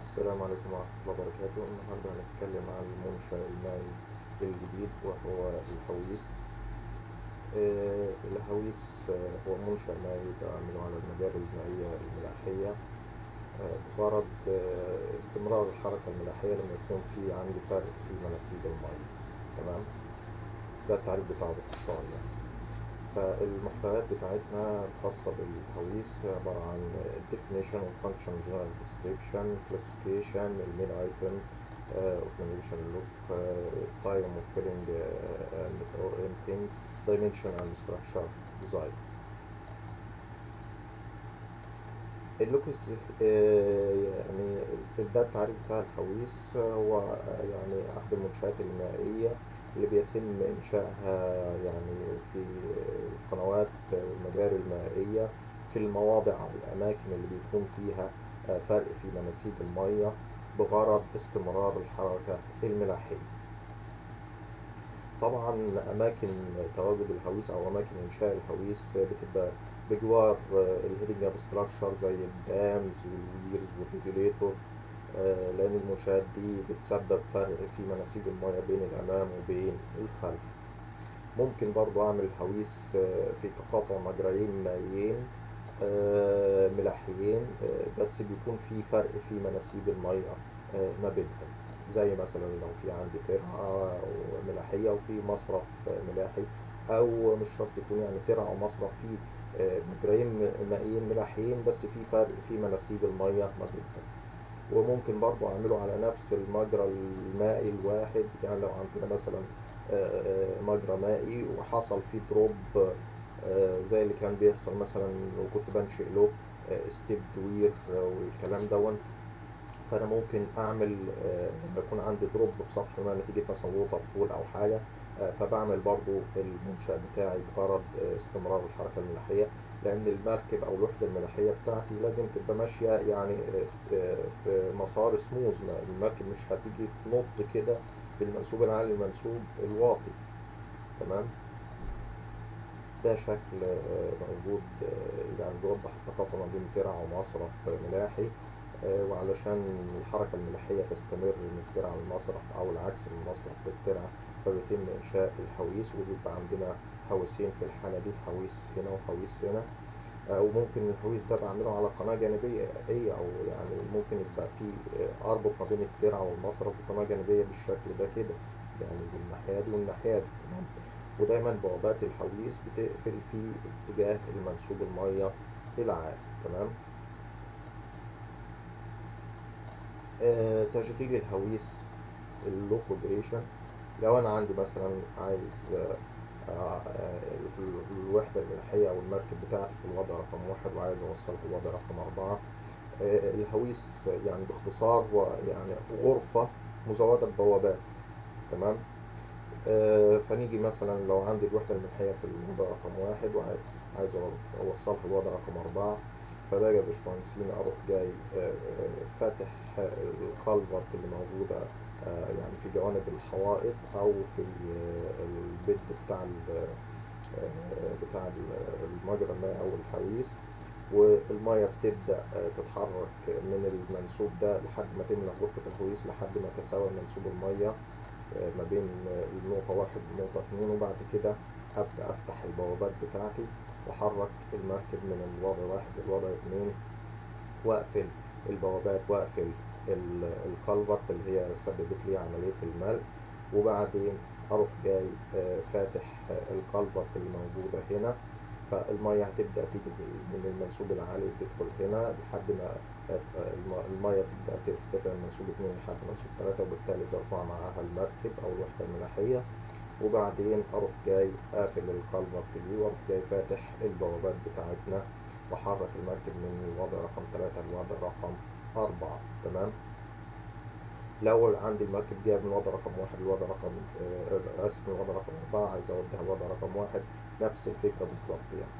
السلام عليكم ورحمة الله وبركاته النهاردة هنتكلم عن المنشأ المائي الجديد وهو الهويس آه، الهويس آه، هو منشأ مائي بعمل على المجاري المائية الملاحية آه، بغرض آه، استمرار الحركة الملاحية لما يكون في عندي فرق في مناسيب المية تمام ده التعريف بتاعه باختصار يعني فالمحتويات بتاعتنا الخاصة بالهويس عبارة عن definition و function general description classification المين item uh, of navigation loop uh, time of filling uh, and or emptying dimension and structure design اللوكس يعني ده التعريف بتاع الهويس هو آه، يعني أحد المنشآت المائية اللي بيتم إنشائها يعني في القنوات والمجاري المائية في المواضع أو الأماكن اللي بيكون فيها آه، فرق في مناسيب المية بغرض استمرار الحركة الملاحية طبعا أماكن تواجد الهويس أو أماكن إنشاء الهويس بتبقى بجوار الهيدنج اب ستراكشر زي الدامز والويرز والريجوليتور آه، لأن المنشآت دي بتسبب فرق في مناسيب المياه بين الأمام وبين الخلف ممكن برضو أعمل هويس آه، في تقاطع مجريين مائيين آه، ملاحيين آه، بس بيكون في فرق في مناسيب المياه آه، ما بينهم زي مثلا لو في عندي ترعة أو ملاحية وفي مصرف آه، ملاحي أو مش شرط يكون يعني ترعة ومصرف فيه آه، مجريين مائيين ملاحيين بس في فرق في مناسيب المياه ما بينهم وممكن برضو اعمله على نفس المجرى المائي الواحد يعني لو عندنا مثلا آه، آه، مجرى مائي وحصل فيه دروب آه، زي اللي كان بيحصل مثلا لو كنت بنشئ له آه، ستيب دوير آه، والكلام دون فانا ممكن اعمل آه، لما يكون عندي دروب في سطح الماء نتيجه مثلا ووتر فول او حاجه آه، فبعمل برضو المنشأ بتاعي بغرض آه، استمرار الحركة الملاحية لأن المركب أو الوحدة الملاحية بتاعتي لازم تبقى ماشية يعني آه، آه، في مسار سموز ما- المركب مش هتيجي تنط كده بالمنسوب العالي للمنسوب الواطي تمام ده شكل آه، موجود آه، يعني بيوضح التقاطع ما بين ترع ومصرف ملاحي آه، وعلشان الحركة الملاحية تستمر من الترع للمصرف أو العكس من المصرف للترع فبيتم إنشاء الحويس وبيبقى عندنا حويسين في الحالة دي حويس هنا وحويس هنا آه، وممكن الحويس ده بعمله على قناة جانبية أي أو يعني ممكن يبقى في آه، أربط ما بين الترع والمصرف وقناة جانبية بالشكل ده كده يعني بالناحية دي والناحية دي تمام ودايما بوابات الحويس بتقفل في اتجاه المنسوب المية العالي تمام آه، تشغيل الهويس اللوك اوبريشن لو انا عندي مثلا عايز آه، آه، ال- الوحدة الملاحية او المركب بتاعتي في الوضع رقم واحد وعايز اوصله في الوضع رقم اربعة آه، الهويس يعني باختصار هو يعني غرفة مزودة ببوابات تمام آه، فنيجي مثلا لو عندي الوحدة الملحية في الوضع رقم واحد وعايز عايز أو- أوصلها في الوضع رقم أربعة فباجي يا باشمهندسين أروح جاي آه، آه، فاتح آه، الكالفرت اللي موجودة آه، يعني في جوانب الحوائط أو في ال- البيد بتاع ال- آه، بتاع ال- المجرى المائي أو الحويس والمية بتبدأ آه، تتحرك من المنسوب ده لحد ما تملى غرفة الهويس لحد ما تساوي منسوب المية آه، ما بين آه، النقطة واحد والنقطة اتنين وبعد كده أبدأ أفتح البوابات بتاعتي وأحرك المركب من الوضع واحد للوضع اتنين وأقفل البوابات وأقفل ال- الكالفرت اللي هي سببت لي عملية الملء وبعدين أروح جاي آه، فاتح آه، الكالفرت اللي موجودة هنا فالمية هتبدأ تيجي من المنسوب العالي وتدخل هنا لحد ما آه، الم- المية تبدأ ترتفع من منسوب اتنين لحد منسوب تلاتة وبالتالي برفع معاها المركب أو الوحدة الملاحية وبعدين أروح جاي قافل الكالفرت دي وأروح جاي فاتح البوابات بتاعتنا وأحرك المركب من الوضع رقم تلاتة للوضع رقم أربعة تمام لو عندي المركب جاية من الوضع رقم واحد للوضع رقم آه، آسف من الوضع رقم أربعة عايز أوديها الوضع رقم واحد نفس الفكرة بالظبط يعني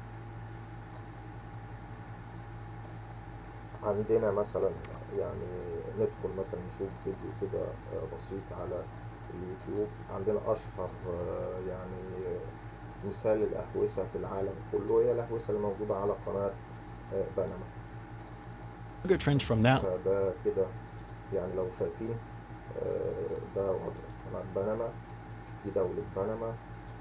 عندنا مثلا يعني ندخل مثلا نشوف فيديو كده آه، بسيط على اليوتيوب عندنا أشهر آه، يعني آه، مثال الأهوسة في العالم كله هي الأهوسة اللي موجودة على قناة آه، بنما Good trends from that فده كده يعني لو شايفين آه، ده وضع قناة بنما دي دولة بنما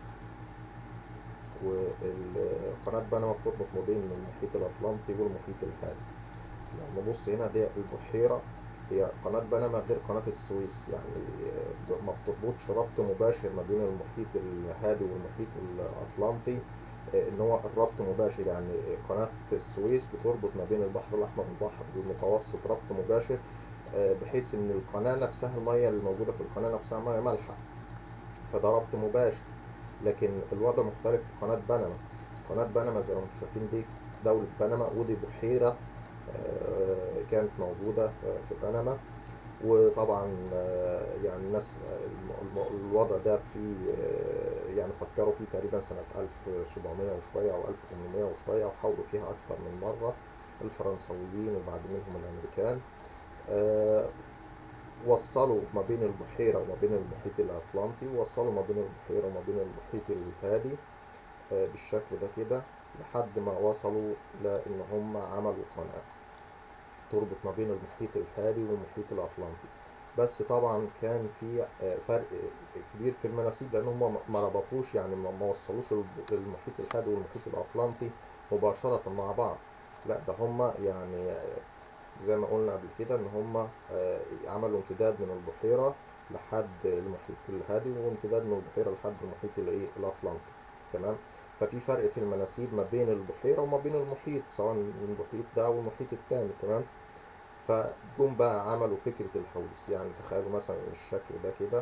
وقناة بنما بتربط ما بين المحيط الأطلنطي والمحيط الهادي لو نبص هنا دي البحيرة هي قناة بنما غير قناة السويس يعني آه، ما بتربطش ربط مباشر ما بين المحيط الهادي والمحيط الأطلنطي آه، ان هو الربط مباشر يعني قناة السويس بتربط ما بين البحر الأحمر والبحر المتوسط ربط مباشر آه، بحيث ان القناة نفسها المية اللي موجودة في القناة نفسها مية مالحة فده ربط مباشر لكن الوضع مختلف في قناة بنما قناة بنما زي ما انتم شايفين دي دولة بنما ودي بحيرة آه، كانت موجودة آه، في بنما وطبعا آه، يعني الناس آه، الم- الم- الوضع ده في آه، يعني فكروا فيه تقريبا سنة 1700 وشوية أو 1800 وشوية وحاولوا فيها أكتر من مرة الفرنسويين وبعد منهم الأمريكان آه، وصلوا ما بين البحيرة وما بين المحيط الأطلنطي ووصلوا ما بين البحيرة وما بين المحيط الهادي آه، بالشكل ده كده لحد ما وصلوا لأن هم عملوا قناة تربط ما بين المحيط الهادي والمحيط الأطلنطي بس طبعا كان في آه، فرق كبير في المناسيب لأن هم ما ربطوش يعني ما ما وصلوش الب- المحيط الهادي والمحيط الأطلنطي مباشرة مع بعض لا ده هم يعني آه، زي ما قلنا قبل كده ان هم آه، عملوا امتداد من البحيرة لحد المحيط الهادي وامتداد من البحيرة لحد المحيط الايه الاطلنطي تمام ففي فرق في المناسيب ما بين البحيرة وما بين المحيط سواء المحيط ده او المحيط التاني تمام فجم بقى عملوا فكرة الحوض يعني تخيلوا مثلا الشكل ده كده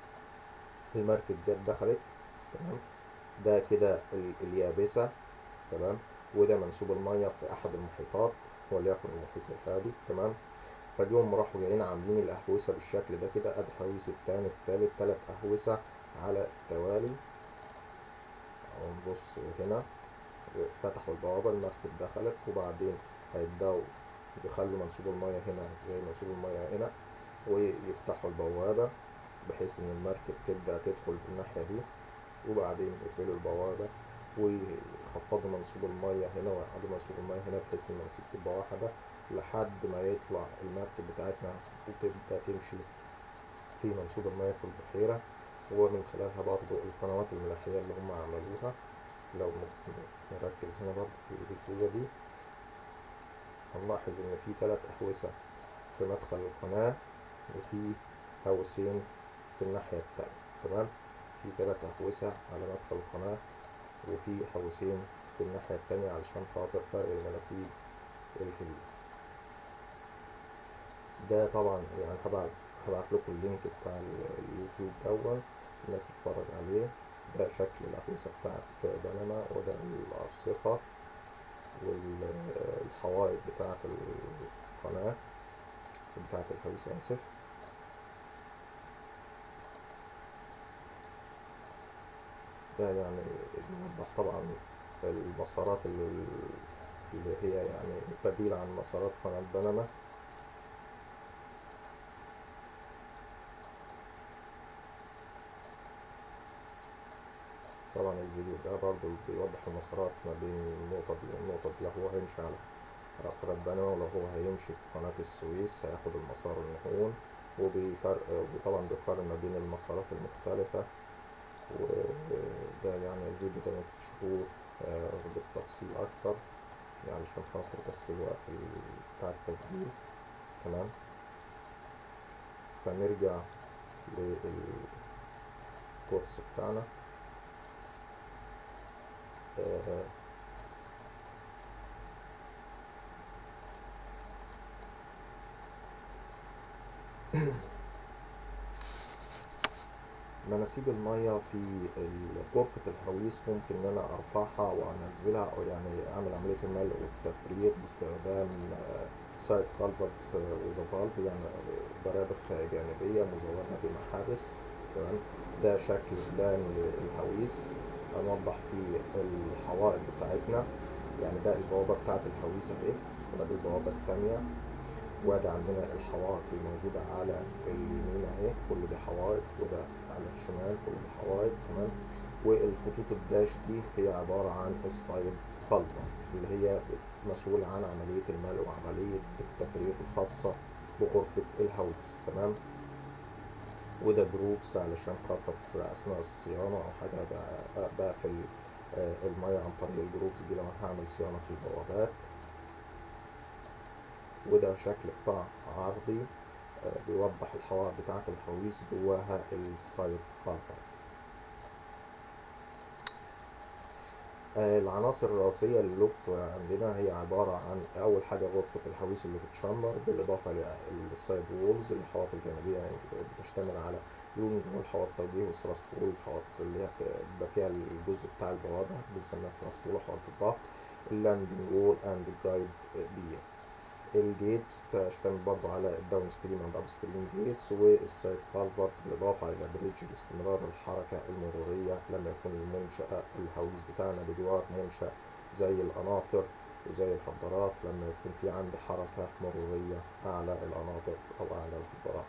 المركب جت دخلت تمام ده كده ال- اليابسة تمام وده منسوب المية في أحد المحيطات وليكن المحيط الهادي تمام فاليوم راحوا جايين عاملين الأهوسة بالشكل ده كده أدي حويس التاني التالت تلات أهوسة على التوالي أهو نبص هنا فتحوا البوابة المركب دخلت وبعدين هيبدأوا يخلوا منسوب المية هنا زي منسوب المية هنا ويفتحوا البوابة بحيث إن المركب تبدأ تدخل الناحية دي وبعدين يقفلوا البوابة ويخفضوا منسوب المية هنا ويقعدوا منسوب المية هنا بحيث إن المنسوب تبقى واحدة لحد ما يطلع المركب بتاعتنا وتبدأ تمشي في منسوب المياه في البحيرة ومن خلالها برضو القنوات الملاحية اللي هم عملوها لو ن- نركز هنا برضو في الجزئية دي هنلاحظ إن في ثلاث أحوسة في مدخل القناة وفي هوسين في الناحية التانية تمام في ثلاث أحوسة على مدخل القناة وفي هوسين في الناحية التانية علشان خاطر فرق المناسيب الكبير ده طبعا يعني هبعت هبعت لكم اللينك بتاع ال- اليوتيوب دون الناس تتفرج عليه ده شكل الأحوسة بتاعت بنما وده الأرصفة والحوائط بتاعت القناة بتاعت الحويسة آسف ده يعني بيوضح طبعا المسارات اللي, اللي هي يعني بديلة عن مسارات قناة بنما طبعا الفيديو ده برضه بيوضح المسارات ما بين النقطة دي والنقطة دي لو هو هيمشي على على قناة بنما ولو هو هيمشي في قناة السويس هياخد المسار المهون وبيفرق وطبعا بيقارن ما بين المسارات المختلفة وده يعني الفيديو ده ممكن تشوفوه آه، بالتفصيل أكتر يعني عشان خاطر بس الوقت ال- بتاع التسجيل تمام فنرجع للكورس بتاعنا آه، مناسيب المية في ال- غرفة الحويس ممكن إن أنا أرفعها وأنزلها أو يعني أعمل عملية الملء والتفريغ باستخدام سايد كالفرت وذا فالف يعني برابخ جانبية مزودة بمحابس تمام ده شكل بلان للحويس هنوضح فيه الحوائط بتاعتنا يعني ده البوابة بتاعت الحويس أهي وده البوابة التانية وادي عندنا الحوائط الموجودة على اليمين اهي كل دي حوائط وده على الشمال كل دي حوائط تمام والخطوط الداش دي هي عبارة عن السايد كالفر اللي هي مسؤولة عن عملية الملء وعملية التفريغ الخاصة بغرفة الهويس تمام وده جروفز علشان خاطر أثناء الصيانة أو حاجة ب- بقفل آه، المية عن طريق الجروفز دي لو أنا هعمل صيانة في البوابات وده شكل قطاع عرضي آه، بيوضح الحوائط بتاعة الهويس جواها السايد كارتر آه، العناصر الرئيسية للوك عندنا هي عبارة عن أول حاجة غرفة الهويس اللي بتشمر بالإضافة للسايد وولز الحوائط الجانبية يعني بتشتمل على يونج والحوائط التوجيه والثراست وول الحوائط اللي هي بيبقى فيها الجزء بتاع البوابة بنسميها ثراست وول وحوائط الضغط اللاندنج وول اند جايد بير الجيتس بتشتمل برضه على الداون ستريم اند اب ستريم جيتس والسايد كالفرت بالاضافه الى بريدج لاستمرار الحركه المروريه لما يكون المنشا الهويس بتاعنا بجوار منشا زي القناطر وزي الحضارات لما يكون في عندي حركه مروريه اعلى القناطر او اعلى الحضارات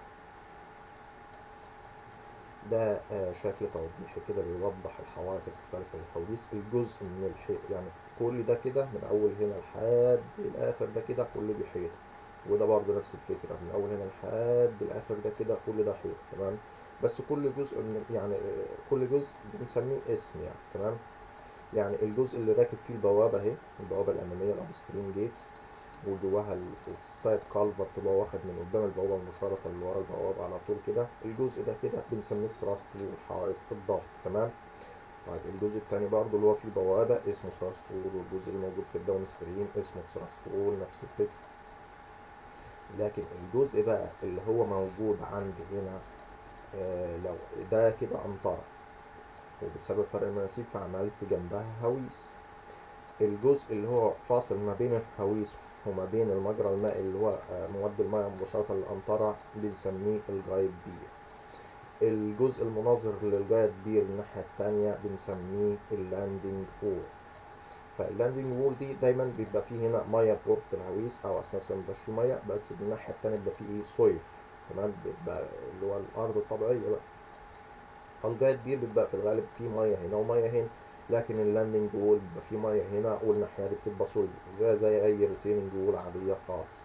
ده آه، شكل توضيحي كده بيوضح الحوائط المختلفة للحواديت الجزء من الحيط يعني كل ده كده من أول هنا لحد الآخر ده كده كل دي حيط وده برضه نفس الفكرة من أول هنا لحد الآخر ده كده كل ده حيط تمام بس كل جزء من يعني آه، كل جزء بنسميه اسم يعني تمام يعني الجزء اللي راكب فيه البوابة اهي البوابة الأمامية الأبستريم جيتس وجواها ال- السايد كالفرت اللي هو واخد من قدام البوابة مباشرة اللي ورا البوابة على طول كده الجزء ده كده بنسميه ثراست وول حائط الضغط تمام طيب الجزء التاني برضه اللي هو فيه بوابة اسمه ثراست وول والجزء اللي موجود في الداون ستريم اسمه ثراست وول نفس الفكرة لكن الجزء بقى اللي هو موجود عندي هنا آه لو ده كده أمطرة وبسبب فرق المناسيب فعملت جنبها هويس الجزء اللي هو فاصل ما بين الهويس وما بين المجرى المائي اللي هو آه، مودي المياه مباشرة للأمطرة بنسميه الجايد بير الجزء المناظر للجايد بير الناحية التانية بنسميه اللاندنج وول فاللاندنج وول دي دايما بيبقى فيه هنا مية في غرفة الهويس أو أثناء الصيام مبيبقاش فيه مية بس من الناحية التانية بيبقى فيه إيه سويل تمام بيبقى اللي هو الأرض الطبيعية بقى فالجايد بير بيبقى في الغالب فيه مية هنا ومية هنا لكن اللاندنج وول بيبقى فيه مية هنا والناحية دي بتبقى سويل زي زي أي ريتيننج وول عادية خالص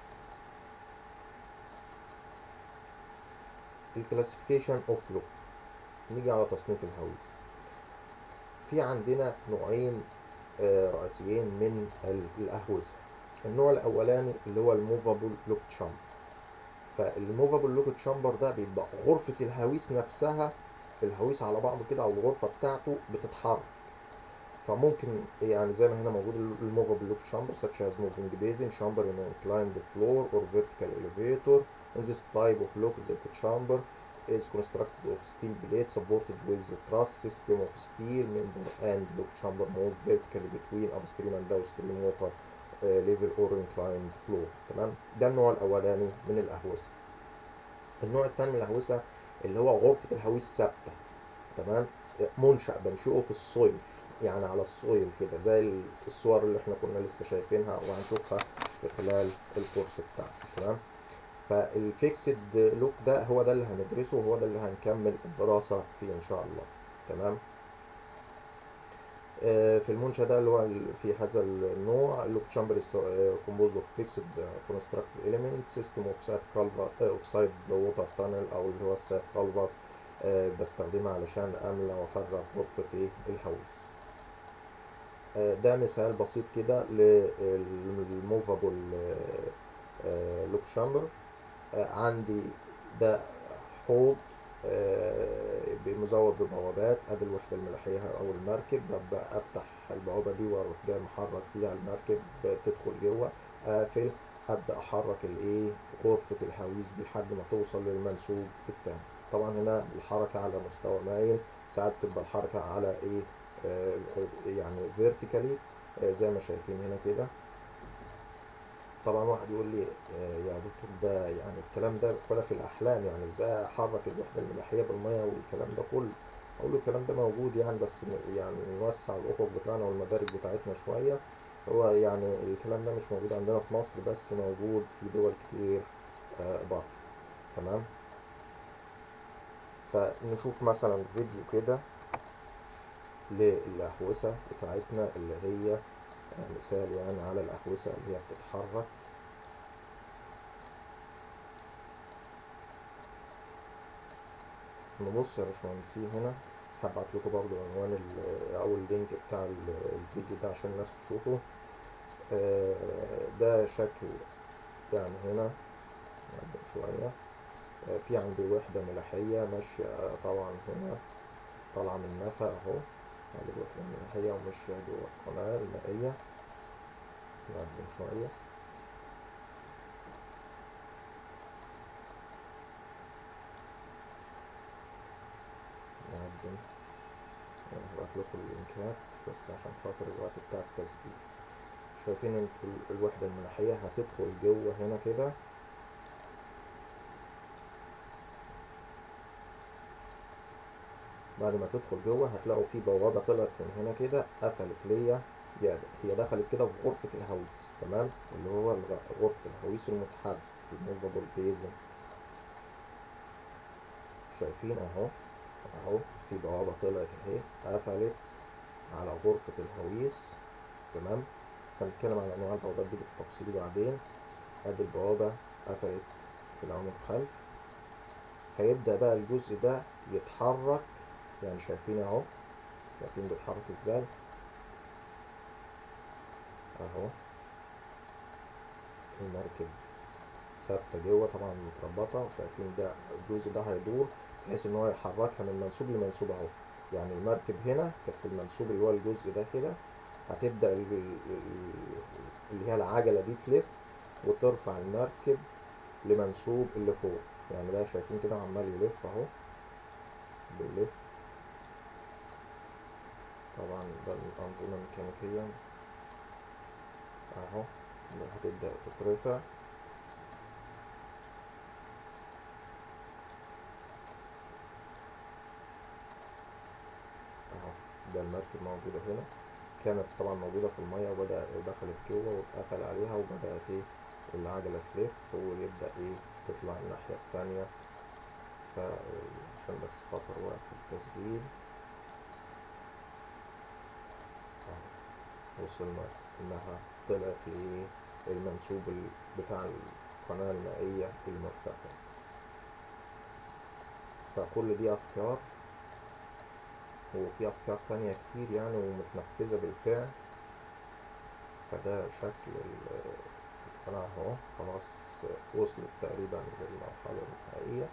الكلاسيفيكيشن اوف لوك نيجي على تصنيف الهويس في عندنا نوعين آه، رئيسيين من ال- الأهوسة النوع الأولاني اللي هو الموفابل لوك تشامبر فالموفابل لوك تشامبر ده بيبقى غرفة الهويس نفسها الهويس على بعضه كده أو الغرفة بتاعته بتتحرك فممكن يعني زي ما هنا موجود الموفابل لوك chamber such as moving basin chamber in inclined floor or vertical elevator in this type of lock the chamber is constructed of steel plates supported with the truss system of steel member and lock chamber move vertically between upstream and downstream water uh, level or inclined floor تمام ده النوع الاولاني من الاهوسه النوع الثاني من الاهوسه اللي هو غرفه الهويس ثابته تمام منشأ بنشئه في السويل يعني على السويل كده زي الصور اللي احنا كنا لسه شايفينها وهنشوفها في خلال الكورس بتاعنا تمام فالفيكسد لوك ده هو ده اللي هندرسه وهو ده اللي هنكمل الدراسة فيه ان شاء الله تمام آه، في المنشأ ده اللي هو ال- في هذا النوع اللوك تشامبر كومبوزد اوف فيكسد كونستراكتد اليمنت سيستم اوف سايد كالفر اوف سايد ووتر تانل او اللي هو السايد كالفر بستخدمها علشان املى وافرغ غرفة ايه الهويس آه، ده مثال بسيط كده للموفابل لوك شامبر عندي ده حوض آه، مزود ببوابات ادي الوحده الملاحيه او المركب ببدا افتح البوابه دي واروح جاي محرك فيها المركب تدخل جوه اقفل ابدا احرك الايه غرفه الهويس دي لحد ما توصل للمنسوب التاني طبعا هنا الحركه على مستوى مايل ساعات تبقى الحركه على ايه آه، يعني فيرتيكالي زي ما شايفين هنا كده طبعا واحد يقول لي آه، يا دكتور ده يعني الكلام ده ولا في الاحلام يعني ازاي احرك الوحده الملاحيه بالميه والكلام ده كله اقول له الكلام ده موجود يعني بس ن- يعني نوسع الافق بتاعنا والمدارج بتاعتنا شويه هو يعني الكلام ده مش موجود عندنا في مصر بس موجود في دول كتير آه، بره تمام فنشوف مثلا فيديو كده للأحوسة بتاعتنا اللي هي مثال يعني على الأحوسة اللي هي بتتحرك نبص يا باشمهندسين هنا هبعت لكم برضو عنوان ال- او اللينك بتاع ال- الفيديو ده عشان الناس تشوفه آه، ده شكل يعني هنا نقدم شوية آه، في عندي وحدة ملاحية ماشية طبعا هنا طالعة من نفق اهو هذه الوحدة الملاحية وماشية جوه القناة المائية نقدم شوية نقدم هبعت لكم اللينكات بس عشان خاطر الوقت بتاع التسجيل شايفين انتوا ال- الوحدة الملاحية هتدخل جوه هنا كده بعد ما تدخل جوه هتلاقوا في بوابة طلعت من هنا كده قفلت ليا يعني هي دخلت كده في غرفة الهويس تمام اللي هو الغ- غرفة الهويس المتحرك الموفابل بيزن شايفين اهو اهو في بوابة طلعت اهي قفلت على غرفة الهويس تمام هنتكلم عن انواع البوابات دي بالتفصيل بعدين ادي البوابة قفلت في العمود الخلف هيبدأ بقى الجزء ده يتحرك يعني شايفين اهو شايفين بيتحرك ازاي اهو المركب ثابتة جوه طبعا متربطة وشايفين ده الجزء ده هيدور بحيث ان هو يحركها من منسوب لمنسوب اهو يعني المركب هنا كانت في المنسوب اللي هو الجزء ده كده هتبدأ ال- ال- ال- اللي هي العجلة دي تلف وترفع المركب لمنسوب اللي فوق يعني ده شايفين كده عمال يلف اهو بيلف طبعا ده الأنظمة الميكانيكية اهو ده هتبدأ تترفع اهو ده المركب موجودة هنا كانت طبعا موجودة في المية وبدأ دخلت جوه واتقفل عليها وبدأت ايه العجلة تلف ويبدأ ايه تطلع الناحية التانية فعشان بس خاطر وقت التسجيل اهو وصلنا انها طلعت لايه المنسوب ال- بتاع القناة المائية المرتفع فكل دي أفكار وفي أفكار تانية كتير يعني ومتنفذة بالفعل فده شكل ال- القناة اهو خلاص وصلت تقريبا للمرحلة النهائية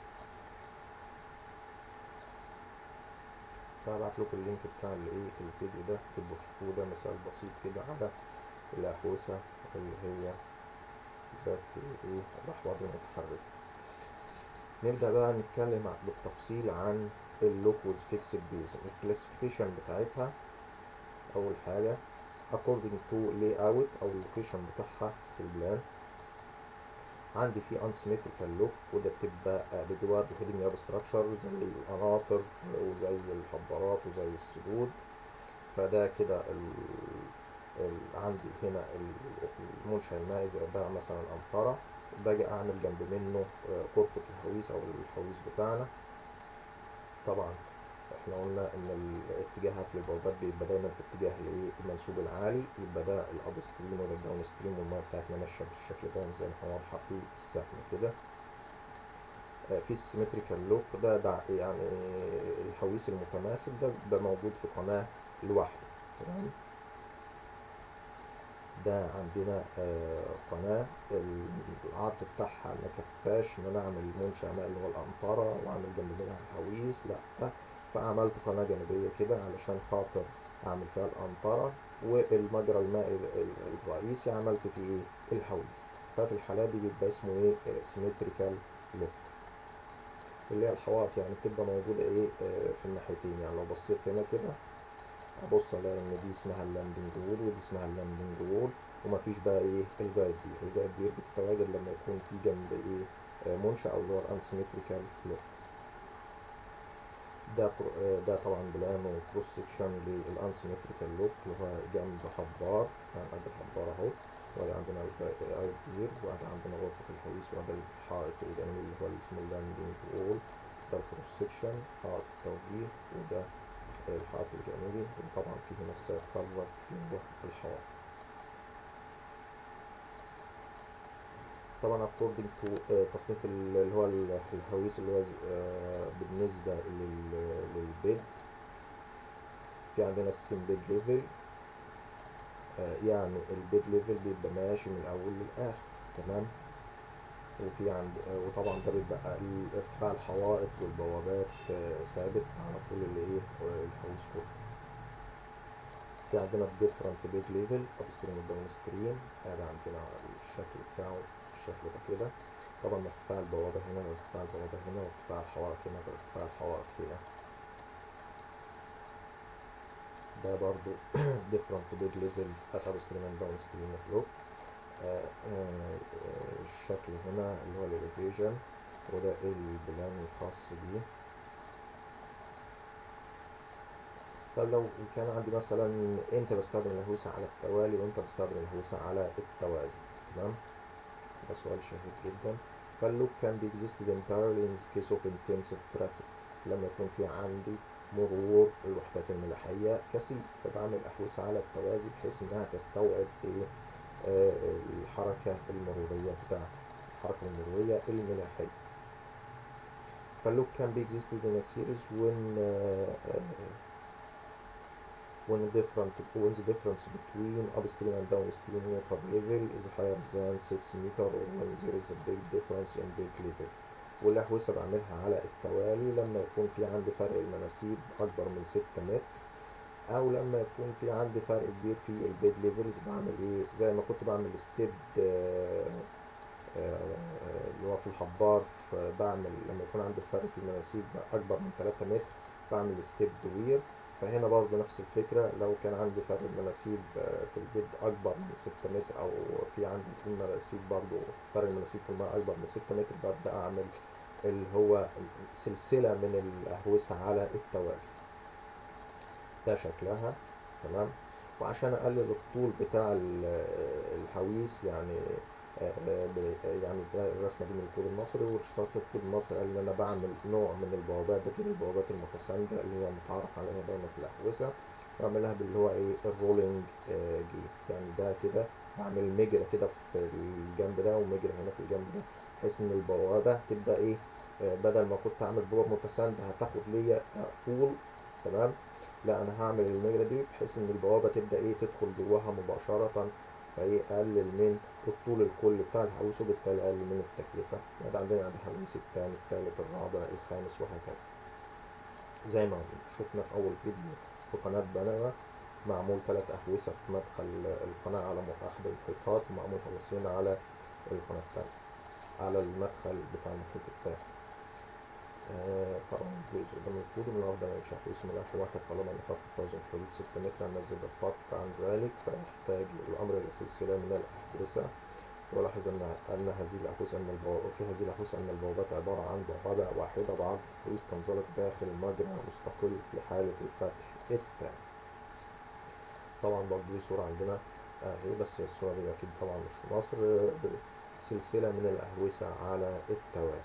فهبعت لكم اللينك بتاع الايه الفيديو ده تبقوا تشوفوه ده مثال بسيط كده على الأحوسة اللي هي ذات الايه الأحواض المتحركة نبدأ بقى نتكلم ع- بالتفصيل عن اللوكوز فيكسد بيزن الكلاسيفيكيشن بتاعتها أول حاجة according to layout أو اللوكيشن بتاعها في البلان عندي في unsymmetrical look وده بتبقى بجوار heading up structure زي القناطر وزي الحبارات وزي السدود فده كده ال... ال... عندي هنا ال- المنشأ المائي زي ده مثلا أمطرة باجي أعمل جنب منه آه، غرفة الهويس أو الهويس بتاعنا طبعا احنا قلنا ان الاتجاهات للبوابات بيبقى دايما في اتجاه الايه المنسوب العالي يبقى ده الاب ستريم وده الداون ستريم والميه بتاعتنا ماشيه بالشكل ده زي ما احنا واضحه في السهم كده آه، في السيمتريكال لوك ده, ده يعني الحويس المتماثل ده ده موجود في قناه لوحده تمام ده عندنا آه، قناة العرض بتاعها ما كفاش ان انا اعمل منشأ ماء اللي هو الامطرة واعمل جنب منها الحويس لا فعملت قناة جانبية كده علشان خاطر اعمل فيها الامطرة والمجرى المائي ال- ال- الرئيسي عملت فيه ايه الحويس ففي الحالة دي بيبقى اسمه ايه سيمتريكال لوك اللي هي الحواف يعني بتبقى موجودة ايه آه، في الناحيتين يعني لو بصيت هنا كده ابص الاقي ان دي اسمها اللاندنج وول ودي اسمها اللاندنج وول ومفيش بقى ايه الجايد دي الجايد دي بتتواجد لما يكون في جنب ايه آه، منشأ او اللي هو الانسيمتريكال لوك ده برو- آه، ده طبعا بلان وكروس سكشن للانسيمتريكال لوك اللي هو جنب حبار يعني قد الحبار اهو وادي عندنا الاي كبير وادي عندنا غرفة الحويس وادي الحائط الجانبي اللي هو اللي اسمه اللاندنج وول ده الكروس سكشن حائط التوجيه وده الحائط الجانبي وطبعا في هنا السير كفر جوه الحائط طبعا according to آه، تصنيف ال- اللي هو ال- الهويس اللي هو آه، بالنسبة لل- للبيد في عندنا السين بيد ليفل يعني البيد ليفل بيبقى ماشي من الأول للآخر تمام وفي عند آه، وطبعا ده بيبقى ال- ارتفاع الحوائط والبوابات آه، ثابت على طول اللي ايه آه، الهويس كله في عندنا different bed level upstream و downstream ادي عندنا الشكل بتاعه الشكل ده كده طبعا ارتفاع البوابة هنا وارتفاع البوابة هنا وارتفاع الحوائط هنا وارتفاع الحوائط هنا ده برضو different bed level at upstream and downstream flow آه، آه، آه، الشكل هنا اللي هو الاليفيشن وده البلان الخاص بيه طب لو كان عندي مثلا امتى بستخدم الهوسة على التوالي وامتى بستخدم الهوسة على التوازي تمام ده سؤال شهير جدا فاللوب كان بي existed entirely in the case of intensive traffic لما يكون في عندي مرور الوحدات الملاحية كثيف فبعمل أحوسة على التوازي بحيث إنها تستوعب إيه آه، الحركة المرورية بتاعتي الحركة المرورية الملاحية فاللوب كان بي existed in a series when uh, uh, when the different when the difference between upstream and downstream water level is higher than 6 meter or when there is a big difference in big level والأحوسة بعملها على التوالي لما يكون في عندي فرق المناسيب أكبر من 6 متر أو لما يكون في عندي فرق كبير في البيد ليفلز بعمل إيه زي ما كنت بعمل ستيب اللي هو في الحبار آه، بعمل لما يكون عندي فرق في المناسيب أكبر من 3 متر بعمل ستيب دوير فهنا برضه نفس الفكرة لو كان عندي فرق المناسيب آه، في البيد أكبر من 6 متر أو في عندي المناسيب برضه فرق المناسيب في الماء أكبر من 6 متر ببدأ أعمل اللي هو سلسلة من الأهوسة على التوالي ده شكلها تمام وعشان أقلل الطول بتاع ال- الحويس يعني آه، آه، ب- يعني ده الرسمة دي من الكود المصري واشترط الكود المصري قال إن أنا بعمل نوع من البوابات ده كده البوابات المتساندة اللي هي متعارف عليها دايما في الأحوسة بعملها باللي هو إيه الرولينج آه، جيت يعني ده كده بعمل مجرى كده في الجنب ده ومجرى هنا في الجنب ده بحيث إن البوابة تبدأ إيه آه، بدل ما كنت أعمل بوابة متساندة هتاخد ليا آه، طول تمام لا أنا هعمل المجرى دي بحيث إن البوابة تبدأ إيه تدخل جواها مباشرة فايه اقلل من الطول الكلي بتاع الحويس وبالتالي اقلل من التكلفه بعد عندنا عند الحويس الثاني الثالث الرابع الخامس وهكذا زي ما شفنا في اول فيديو في قناه بنما معمول ثلاث احوسه في مدخل القناه على احد المحيطات ومعمول حويسين على القناه الثانيه على المدخل بتاع المحيط الثاني آه، طبعا الجزء قدام الكود من الأفضل إنشاء حويس ملاحي واحد طالما أن فتح توازن حدود ستة متر نزل الفتح عن ذلك فيحتاج الأمر إلى سلسلة من الأحوسة ولاحظ أن أن هذه الأحوسة أن البو... في هذه الأحوسة أن البوابات عبارة عن بوابة واحدة بعرض حويس تنزلق داخل مجرى مستقل في حالة الفتح التام طبعا برضه دي صورة عندنا أهي بس الصورة دي أكيد طبعا مش في مصر آه، سلسلة من الأحوسة على التوالي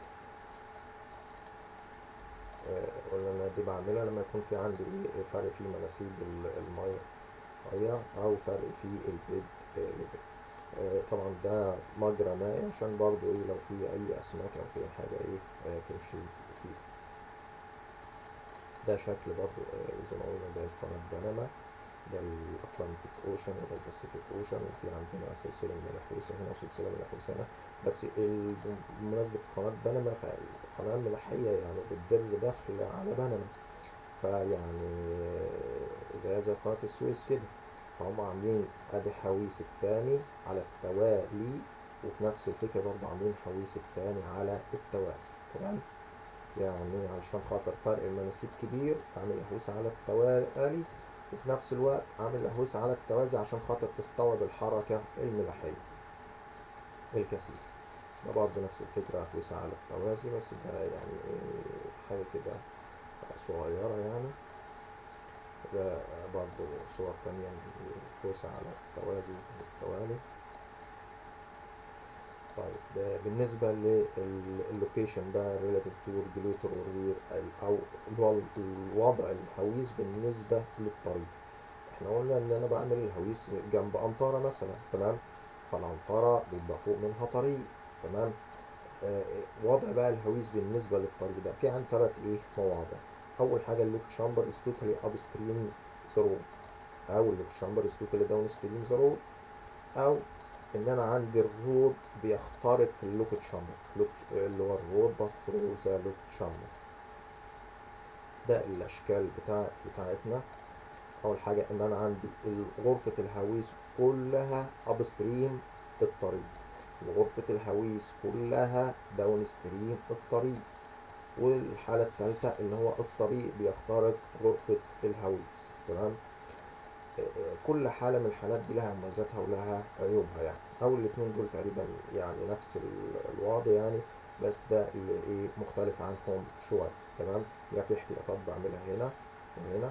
آه، قلنا ان دي بعملها لما يكون في عندي إيه فرق في مناسيب ال- المية مية او فرق في البيد آه، ليفل آه، طبعا ده مجرى مائي عشان برضو ايه لو في اي اسماك او في حاجة ايه آه، تمشي فيه ده شكل برضو آه، زي ما قلنا ده قناة بنما ده الأطلنطيك أوشن وده الباسيفيك أوشن وفي عندنا سلسلة من الأحوسة هنا وسلسلة من الأحوسة هنا بس ال- بمناسبة قناة بنما فالقناة الملاحية يعني بتدر دخل على بنما فيعني زي زي قناة السويس كده فهم عاملين ادي حويس التاني على التوالي وفي نفس الفكرة برضه عاملين حويس التاني على التوازي تمام يعني علشان خاطر فرق المناسيب كبير عامل أهوسة على التوالي وفي نفس الوقت عامل أهوسة على التوازي عشان خاطر تستوعب الحركة الملاحية الكثيفة ده برضه نفس الفكرة أهوسة على التوازي بس ده يعني إيه حاجة كده صغيرة يعني ده برضه صور تانية أهوسة على التوازي والتوالي طيب ده بالنسبة لللوكيشن بقى relative to regulator or where أو اللي هو الوضع الحويس بالنسبة للطريق احنا قلنا ان انا بعمل الهويس جنب امطارة مثلا تمام فالامطارة بيبقى فوق منها طريق تمام آه، وضع بقى الهويس بالنسبة للطريق ده في عندي ثلاث ايه مواضع اول حاجة اللوك شامبر is totally upstream the road او اللوك شامبر is totally downstream the road او ان انا عندي الرود بيخترق اللوك شامبر لوك اللي هو الرود باس ثرو ذا لوك شامبر ده الاشكال بتاع بتاعتنا اول حاجة ان انا عندي غرفة الهويس كلها upstream الطريق وغرفة الهويس كلها داون ستريم الطريق والحالة الثالثة ان هو الطريق بيخترق غرفة الهويس تمام آه، آه، كل حالة من الحالات دي لها مميزاتها ولها عيوبها يعني او الاتنين دول تقريبا يعني نفس ال- الوضع يعني بس ده اللي ايه مختلف عنهم شوية تمام يبقى في احتياطات بعملها هنا وهنا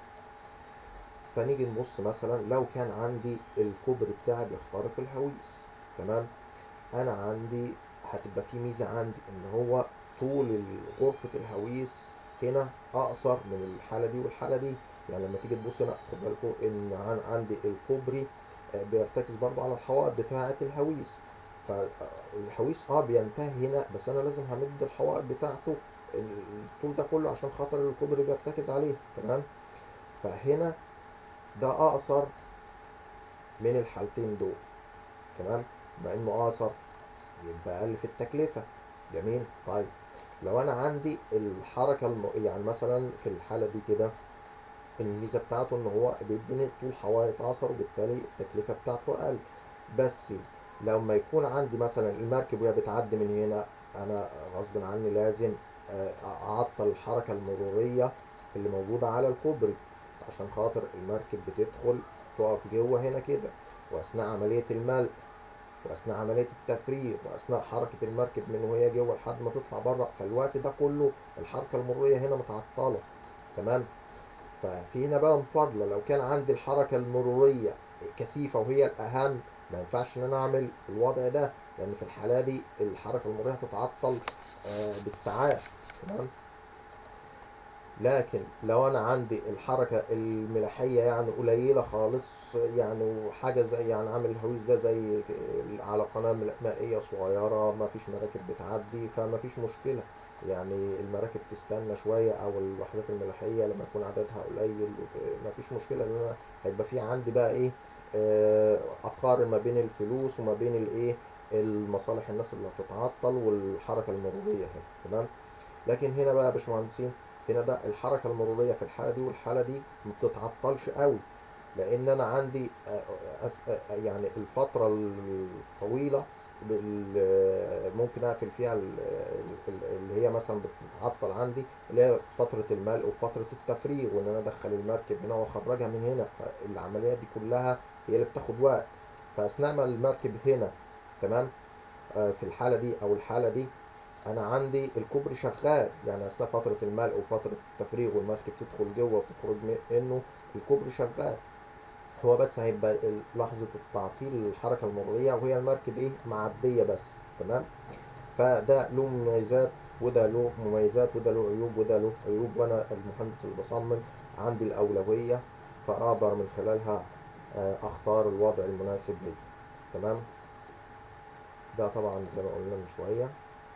فنيجي نبص مثلا لو كان عندي الكوبري بتاعي بيخترق الهويس تمام انا عندي هتبقى في ميزه عندي ان هو طول غرفه الهويس هنا اقصر من الحاله دي والحاله دي يعني لما تيجي تبص هنا خد بالكم ان عن عندي الكوبري آه، بيرتكز برضه على الحوائط بتاعه الهويس فالهويس اه بينتهي هنا بس انا لازم همد الحوائط بتاعته الطول ده كله عشان خاطر الكوبري بيرتكز عليه تمام فهنا ده اقصر من الحالتين دول تمام بما انه اقصر يبقى اقل في التكلفه جميل طيب لو انا عندي الحركه الم... يعني مثلا في الحاله دي كده الميزه بتاعته ان هو بيديني طول حوائط اقصر وبالتالي التكلفه بتاعته اقل بس لما يكون عندي مثلا المركب وهي بتعدي من هنا انا غصب عني لازم آه، اعطل الحركه المروريه اللي موجوده على الكوبري عشان خاطر المركب بتدخل تقف جوه هنا كده واثناء عمليه الملء واثناء عمليه التفريغ واثناء حركه المركب من وهي جوه لحد ما تطلع بره فالوقت ده كله الحركه المروريه هنا متعطله تمام ففي هنا بقى مفاضله لو كان عندي الحركه المروريه كثيفه وهي الاهم ما ينفعش ان انا اعمل الوضع ده لان في الحاله دي الحركه المروريه هتتعطل آه، بالساعات تمام لكن لو انا عندي الحركه الملاحيه يعني قليله خالص يعني وحاجه زي يعني عامل الهويس ده زي على قناه مل- مائيه صغيره ما فيش مراكب بتعدي فما فيش مشكله يعني المراكب تستنى شويه او الوحدات الملاحيه لما يكون عددها قليل ما فيش مشكله ان انا هيبقى في عندي بقى ايه آه، اقارن ما بين الفلوس وما بين الايه المصالح الناس اللي هتتعطل والحركه المروريه هنا تمام لكن هنا بقى يا باشمهندسين هنا ده الحركه المروريه في الحاله دي والحاله دي ما بتتعطلش قوي لان انا عندي آه، أس- آه، يعني الفتره الطويله بال- ممكن اقفل فيها ال- ال- اللي هي مثلا بتتعطل عندي اللي هي فتره الملء وفتره التفريغ وان انا ادخل المركب هنا واخرجها من هنا فالعمليه دي كلها هي اللي بتاخد وقت فاثناء ما المركب هنا تمام آه، في الحاله دي او الحاله دي انا عندي الكوبري شغال يعني اثناء فتره الملء وفتره التفريغ والمركب تدخل جوه وتخرج منه الكوبري شغال هو بس هيبقى ال- لحظه التعطيل للحركه المروريه وهي المركب ايه معديه بس تمام فده له مميزات وده له مميزات وده له عيوب وده له عيوب وانا المهندس اللي بصمم عندي الاولويه فاقدر من خلالها آه، اختار الوضع المناسب لي تمام ده طبعا زي ما قلنا من شويه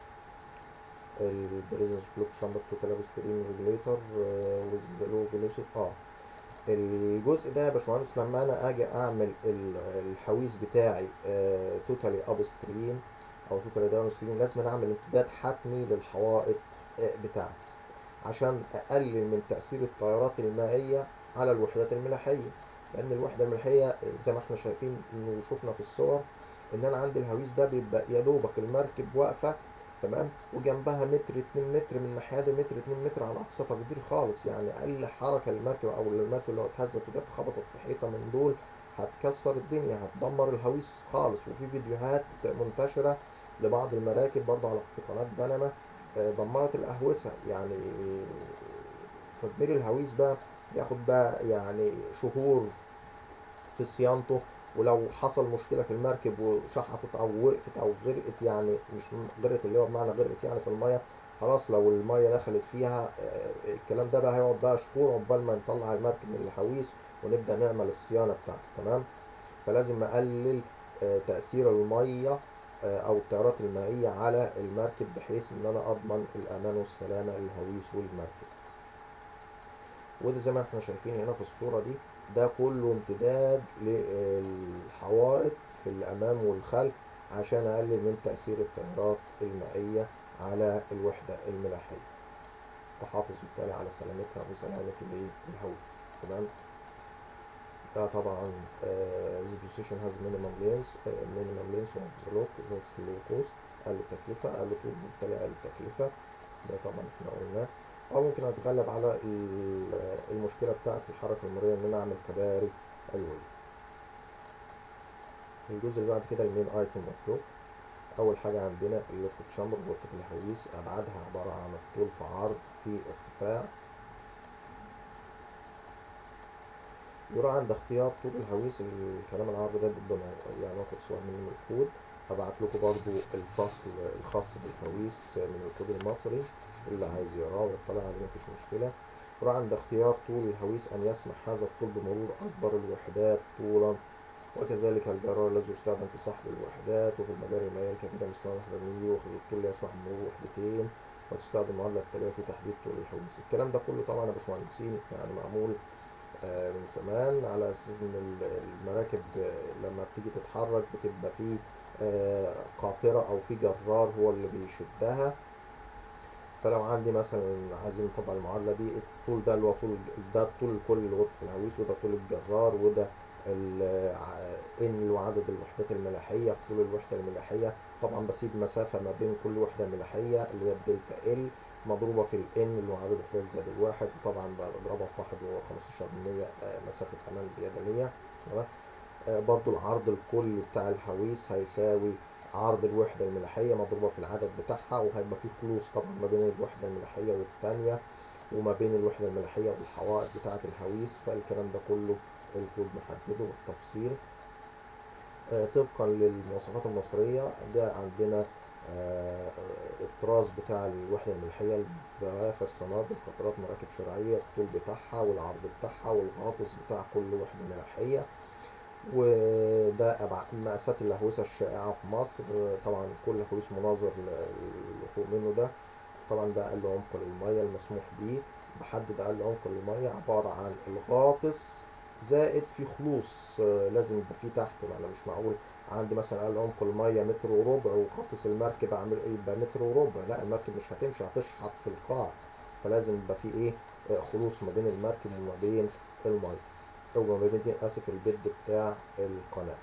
البريزنس فلوك شامبر توتال ستريم ريجوليتور وذ لو فيلوسيتي اه الجزء ده يا باشمهندس لما انا اجي اعمل ال- الحويز بتاعي توتالي اب ستريم او توتالي داون ستريم لازم أنا اعمل امتداد حتمي للحوائط آه، بتاعتي عشان اقلل من تاثير التيارات المائيه على الوحدات الملاحيه لان الوحده الملاحيه زي ما احنا شايفين وشفنا في الصور ان انا عندي الهويس ده بيبقى يا دوبك المركب واقفه تمام وجنبها متر اتنين متر من الناحيه دي متر اتنين متر على اقصى تقدير خالص يعني اقل حركه للمركب او المركب لو اتهزت وجت خبطت في حيطه من دول هتكسر الدنيا هتدمر الهويس خالص وفي فيديوهات منتشره لبعض المراكب برضه على في قناه بنما آه، دمرت الاهوسه يعني تدمير الهويس بقى بياخد بقى يعني شهور في صيانته ولو حصل مشكلة في المركب وشحطت أو وقفت أو غرقت يعني مش غرقت اللي هو بمعنى غرقت يعني في المية خلاص لو المية دخلت فيها آه، الكلام ده بقى هيقعد بقى شهور عقبال ما نطلع المركب من الحويس ونبدأ نعمل الصيانة بتاعته تمام فلازم أقلل آه، تأثير المية آه، او التيارات المائية على المركب بحيث ان انا اضمن الامان والسلامة للهويس والمركب وده زي ما احنا شايفين هنا في الصورة دي ده كله امتداد للحوائط في الامام والخلف عشان اقلل من تأثير التيارات المائية على الوحدة الملاحية تحافظ بالتالي على سلامتها وسلامة الايه الهويس تمام ده طبعا uh, this position has minimum length uh, minimum length of the lock that's low cost أقل التكلفة أقل طول بالتالي أقل التكلفة ده طبعا احنا قلناه أو ممكن أتغلب على ال- المشكلة بتاعة الحركة المرورية إن أنا أعمل كباري ألوية الجزء اللي بعد كده المين ايتم مطلوب أول حاجة عندنا اللوكت شامبر غرفة الهويس أبعادها عبارة عن الطول في عرض في ارتفاع يراعى عند اختيار طول الهويس الكلام العربي ده بيبقى مو- يعني واخد صور من الكود هبعت لكم برضو الفصل الخاص بالهويس من الكود المصري اللي عايز يقراه ويطلع عليه مفيش مشكلة يراعى عند اختيار طول الهويس أن يسمح هذا الطول بمرور أكبر الوحدات طولا وكذلك الجرار الذي يستخدم في سحب الوحدات وفي المجاري المائية الكبيرة مثل الوحدة المية يؤخذ الطول اللي يسمح بمرور وحدتين وتستخدم معادلة التالية في تحديد طول الهويس الكلام ده كله طبعا يا باشمهندسين يعني معمول آه، من زمان على اساس ان ال- المراكب آه، لما بتيجي تتحرك بتبقى في آه، قاطرة او في جرار هو اللي بيشدها فلو عندي مثلا عايزين نطبق المعادلة دي الطول ده اللي هو طول ده طول كل غرفة الهويس وده طول الجرار وده ال- ع- ان اللي هو عدد الوحدات الملاحية في طول الوحدة الملاحية طبعا بسيب مسافة ما بين كل وحدة ملاحية اللي هي الدلتا ال مضروبة في الان اللي هو عدد الوحدات زائد الواحد وطبعا بضربها في واحد وهو 15% آه، مسافة أمان زيادة ليا تمام آه، برضو العرض الكلي بتاع الهويس هيساوي عرض الوحدة الملاحية مضروبة في العدد بتاعها وهيبقى فيه خلوص طبعا ما بين الوحدة الملاحية والتانية وما بين الوحدة الملاحية والحوائط بتاعة الهويس فالكلام ده كله الكود محدده بالتفصيل آه، طبقا للمواصفات المصرية ده عندنا آه، الطراز بتاع الوحدة الملحية البوافر صناديق قطارات مراكب شرعية الطول بتاعها والعرض بتاعها والغاطس بتاع كل وحدة ملحية وده أبعاد مقاسات الأهوسة الشائعة في مصر طبعا كل هويس مناظر اللي فوق منه ده طبعا ده أقل عمق للمية المسموح بيه بحدد أقل عمق للمية عبارة عن الغاطس زائد في خلوص آه، لازم يبقى فيه تحت ما انا مش معقول عندي مثلا اقل عمق الميه متر وربع وغطس المركب اعمل ايه يبقى متر وربع لا المركب مش هتمشي هتشحط في القاع فلازم يبقى فيه ايه آه، خلوص ما بين المركب وما بين الميه او ما بين اسف البيد بتاع القناه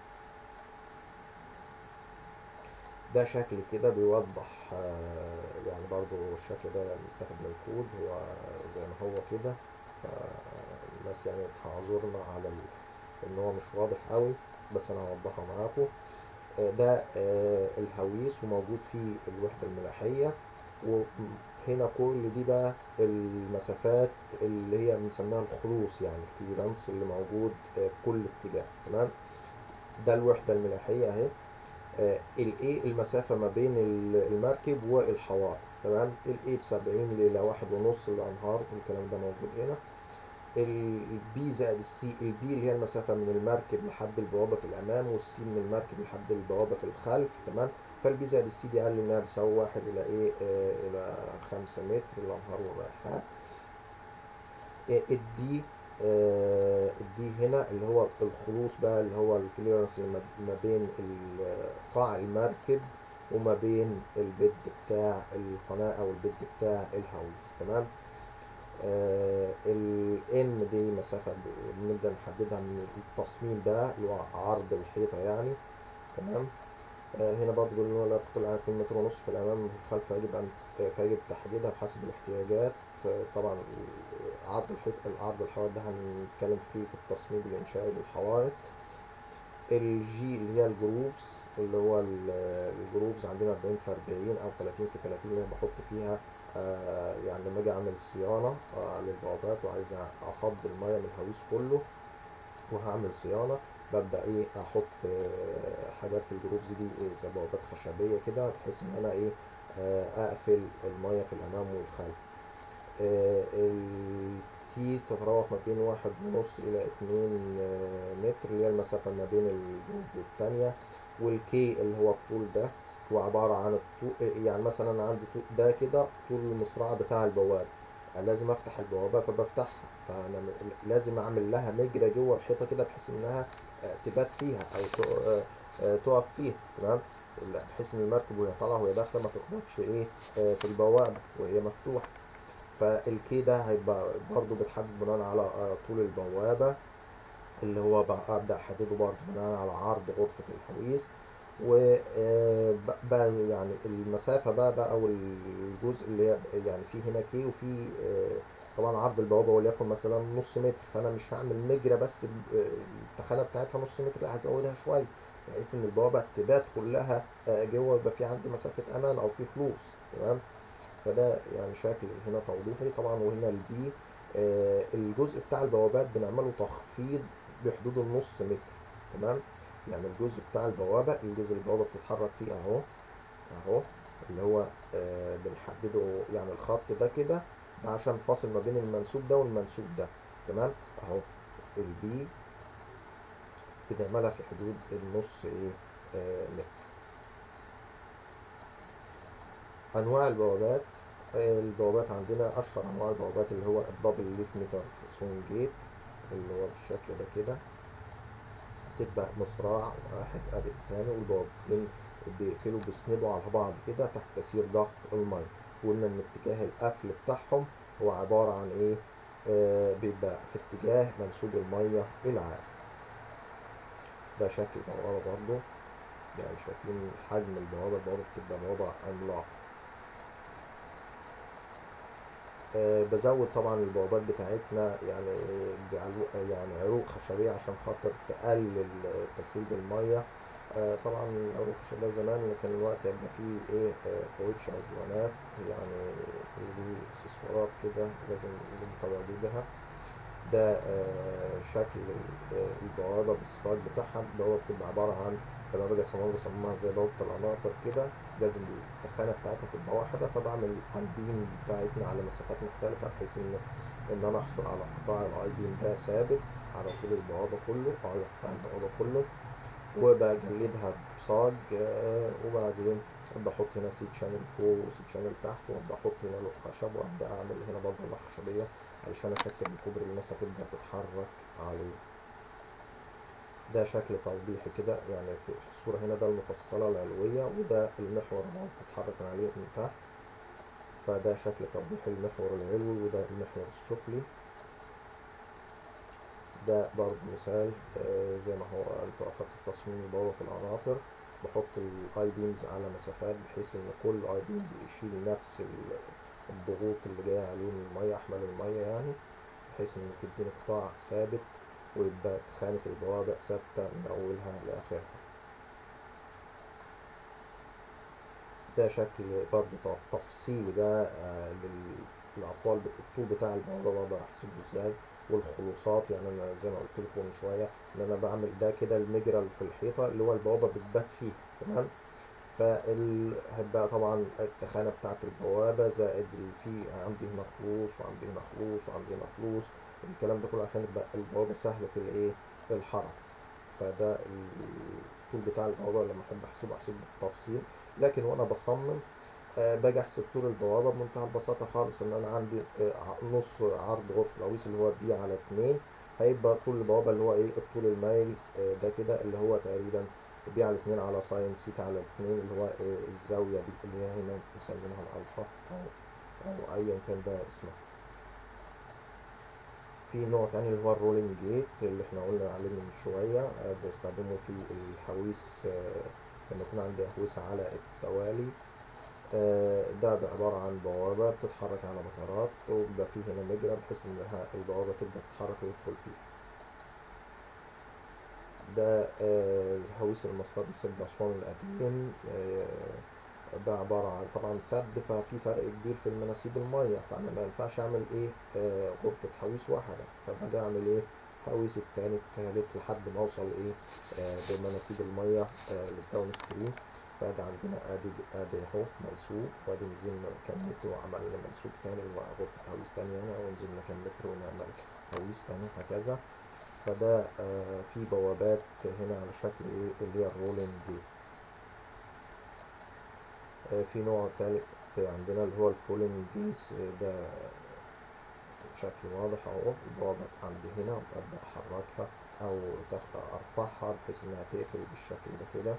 ده شكل كده بيوضح آه، يعني برضو الشكل ده متاخد من الكود هو زي ما هو كده فالناس يعني تعذرنا على ال- ان هو مش واضح قوي بس انا هوضحه معاكم آه، ده آه، الهويس وموجود فيه الوحدة الملاحية وهنا كل دي بقى المسافات اللي هي بنسميها الخلوص يعني الكليرانس اللي موجود آه، في كل اتجاه تمام ده الوحدة الملاحية اهي الايه المسافة ما بين ال- المركب والحوائط تمام الايه بسبعين إلى واحد ونص الأنهار الكلام ده موجود هنا البي زائد السي البي اللي هي المسافة من المركب لحد البوابة في الأمام والسي من المركب لحد البوابة في الخلف تمام فالبي زائد السي دي أقل إنها بتساوي واحد إلى إيه آه إلى خمسة متر الأنهار والريحات آه، الدي آه، الدي هنا اللي هو الخلوص بقى اللي هو الكليرنس اللي ما- ما بين ال- قاع المركب وما بين البيد بتاع القناة أو البيد بتاع الهويس تمام ال N دي مسافة ب- بنبدأ نحددها من التصميم ده اللي هو عرض الحيطة يعني تمام آه، هنا برضه بيقول إن هو لا تقل عن 2 متر ونص في الأمام وفي الخلف فيجب أن فيجب تحديدها بحسب الاحتياجات آه، طبعا ال- عرض الحيط العرض الحوائط ده هنتكلم فيه في التصميم الإنشائي للحوائط الجي اللي هي الجروفز اللي هو ال- الجروفز عندنا 40 في 40 أو 30 في 30 اللي أنا بحط فيها آه، يعني لما أجي أعمل صيانة آه، للبوابات وعايز أفضي المية من الهويس كله وهعمل صيانة ببدأ ايه احط آه، حاجات في الجروبز دي إيه زي بوابات خشبية كده بحيث ان انا ايه آه، اقفل المية في الامام والخلف التي تتراوح ما بين واحد ونص الى اتنين آه، متر اللي هي المسافة ما بين الجروف والتانية والكي اللي هو الطول ده هو عبارة عن الطول يعني مثلا أنا عندي طول ده كده طول المصراع بتاع البوابة لازم افتح البوابة فبفتحها فانا م- لازم اعمل لها مجرى جوه الحيطة كده بحيث انها آه، تبات فيها او ت- آه، آه، تقف فيها تمام لا، بحيث ان المركب وهي طالعة وهي داخلة ما تخبطش ايه آه، في البوابة وهي مفتوحة فالكي ده هيبقى برضو بتحدد بناء على آه، طول البوابة اللي هو بقى ابدا احدده برضه بناء على عرض غرفه الحويس و آه، ب- بقى يعني المسافه بقى بقى او الجزء اللي هي يعني في هنا كي وفي آه، طبعا عرض البوابه وليكن مثلا نص متر فانا مش هعمل مجرى بس ب- آه، التخانه بتاعتها نص متر لا هزودها شويه بحيث ان البوابه تبات كلها آه، جوه يبقى في عندي مسافه امان او في خلوص تمام فده يعني شكل هنا توضيحي طبعا وهنا البي آه الجزء بتاع البوابات بنعمله تخفيض بحدود النص متر تمام يعني الجزء بتاع البوابة الجزء اللي البوابة بتتحرك فيه اهو اهو اللي هو آه بنحدده يعني الخط ده كده ده عشان فاصل ما بين المنسوب ده والمنسوب ده تمام اهو البي بنعملها في حدود النص ايه آه متر انواع البوابات آه، البوابات عندنا اشهر انواع البوابات اللي هو الدبل ليف ميتر سون جيت اللي هو بالشكل ده كده تبقى مصراع واحد قد التاني والبوابتين بيقفلوا بيسندوا على بعض كده تحت تأثير ضغط المية وقلنا ان اتجاه القفل بتاعهم هو عبارة عن ايه آه بيبقى في اتجاه منسوب المية العام ده شكل البوابة برضو يعني شايفين حجم البوابة البوابة بتبقى بوابة عملاقة آه، بزود طبعا البوابات بتاعتنا يعني بعلو- يعني عروق خشبية عشان خاطر تقلل تسريب المية آه، طبعا عروق خشبية زمان كان الوقت يبقى فيه ايه آه، كاوتش او جوانات يعني دي اكسسوارات كده لازم نتواجد بها ده آه، شكل ال- آه، البوابة بالصاج بتاعها البوابة بتبقى عبارة عن لما باجي اصممها بصممها زي بوابة القناطر كده لازم التخانة بتاعتها تبقى واحدة فبعمل البيم بتاعتنا على مسافات مختلفة بحيث ان ان انا احصل على قطاع الاي بيم ده ثابت على طول البوابة كله او على قطاع البوابة كله وبجلدها بصاج آه، وبعدين بحط هنا سيت شانل فوق وسيت شانل تحت وابدا احط هنا لوح خشب وابدا اعمل هنا برضه لوح خشبيه علشان اشكل الكوبري اللي الناس هتبدا تتحرك عليه ده شكل توضيحي كده يعني في الصورة هنا ده المفصلة العلوية وده المحور اللي بتتحرك من عليه من تحت فده شكل توضيحي المحور العلوي وده المحور السفلي ده برضه مثال آه، زي ما هو انتوا اخدتوا في تصميم البوابة في القناطر بحط الاي بيمز على مسافات بحيث ان كل اي بيمز يشيل نفس ال- الضغوط اللي جاية عليه من المية احمال المية يعني بحيث ان تديني قطاع ثابت ويبقى خانة البوابة ثابتة من أولها لآخرها ده شكل برضه ت- تفصيلي ده آه، لل- للأطوال بت- الطول بتاع البوابة بقدر أحسبه إزاي والخلوصات يعني أنا زي ما قلت لكم من شوية إن أنا بعمل ده كده المجرى اللي في الحيطة اللي هو البوابة بتبات فيه تمام فال هيبقى طبعا التخانة بتاعت البوابة زائد ال- في عندي هنا خلوص وعندي هنا خلوص وعندي هنا خلوص الكلام ده كله عشان يبقى البوابة سهلة الإيه الحركة فده الطول بتاع البوابة لما أحب أحسبه أحسبه بالتفصيل لكن وأنا بصمم آه، باجي أحسب طول البوابة بمنتهى البساطة خالص إن أنا عندي آه، ع- نص عرض غرفة العويس اللي هو بي على اتنين هيبقى طول البوابة اللي هو إيه الطول المايل آه، ده كده اللي هو تقريبا بي على اتنين على ساين سيتا على اتنين اللي هو آه، الزاوية دي اللي هي هنا مسمينها الألفا أو أو أيا كان ده اسمها. في نوع تاني اللي هو الرولينج جيت اللي احنا قلنا عليه من شوية آه، بستخدمه في الحويس آه، لما يكون عندي أحوسة على التوالي آه، ده عبارة عن بوابة بتتحرك على مطارات وبيبقى فيه هنا مجرى بحيث إنها البوابة تبدأ تتحرك ويدخل فيه ده آه، الهويس المصطاد سد أسوان القديم آه، ده عبارة عن طبعا سد ففي فرق كبير في المناسيب المية فأنا ما ينفعش أعمل إيه آه، غرفة حويس واحدة فباجي أعمل إيه حويس التاني التالت لحد ما أوصل إيه آه، بمناسيب المية آه، للداون ستريم فادي عندنا ادي ادي اهو منسوب وادي نزلنا كام متر وعملنا منسوب تاني اللي هو غرفة حويس تانية هنا ونزلنا كام متر ونعمل حويس تاني هكذا فده آه في بوابات هنا على شكل ايه اللي هي الرولينج جيت آه، في نوع تالت عندنا اللي هو الفولين جيس ده بشكل واضح اهو البوابة عندي هنا وابدأ احركها او تحت ارفعها بحيث انها تقفل بالشكل ده كده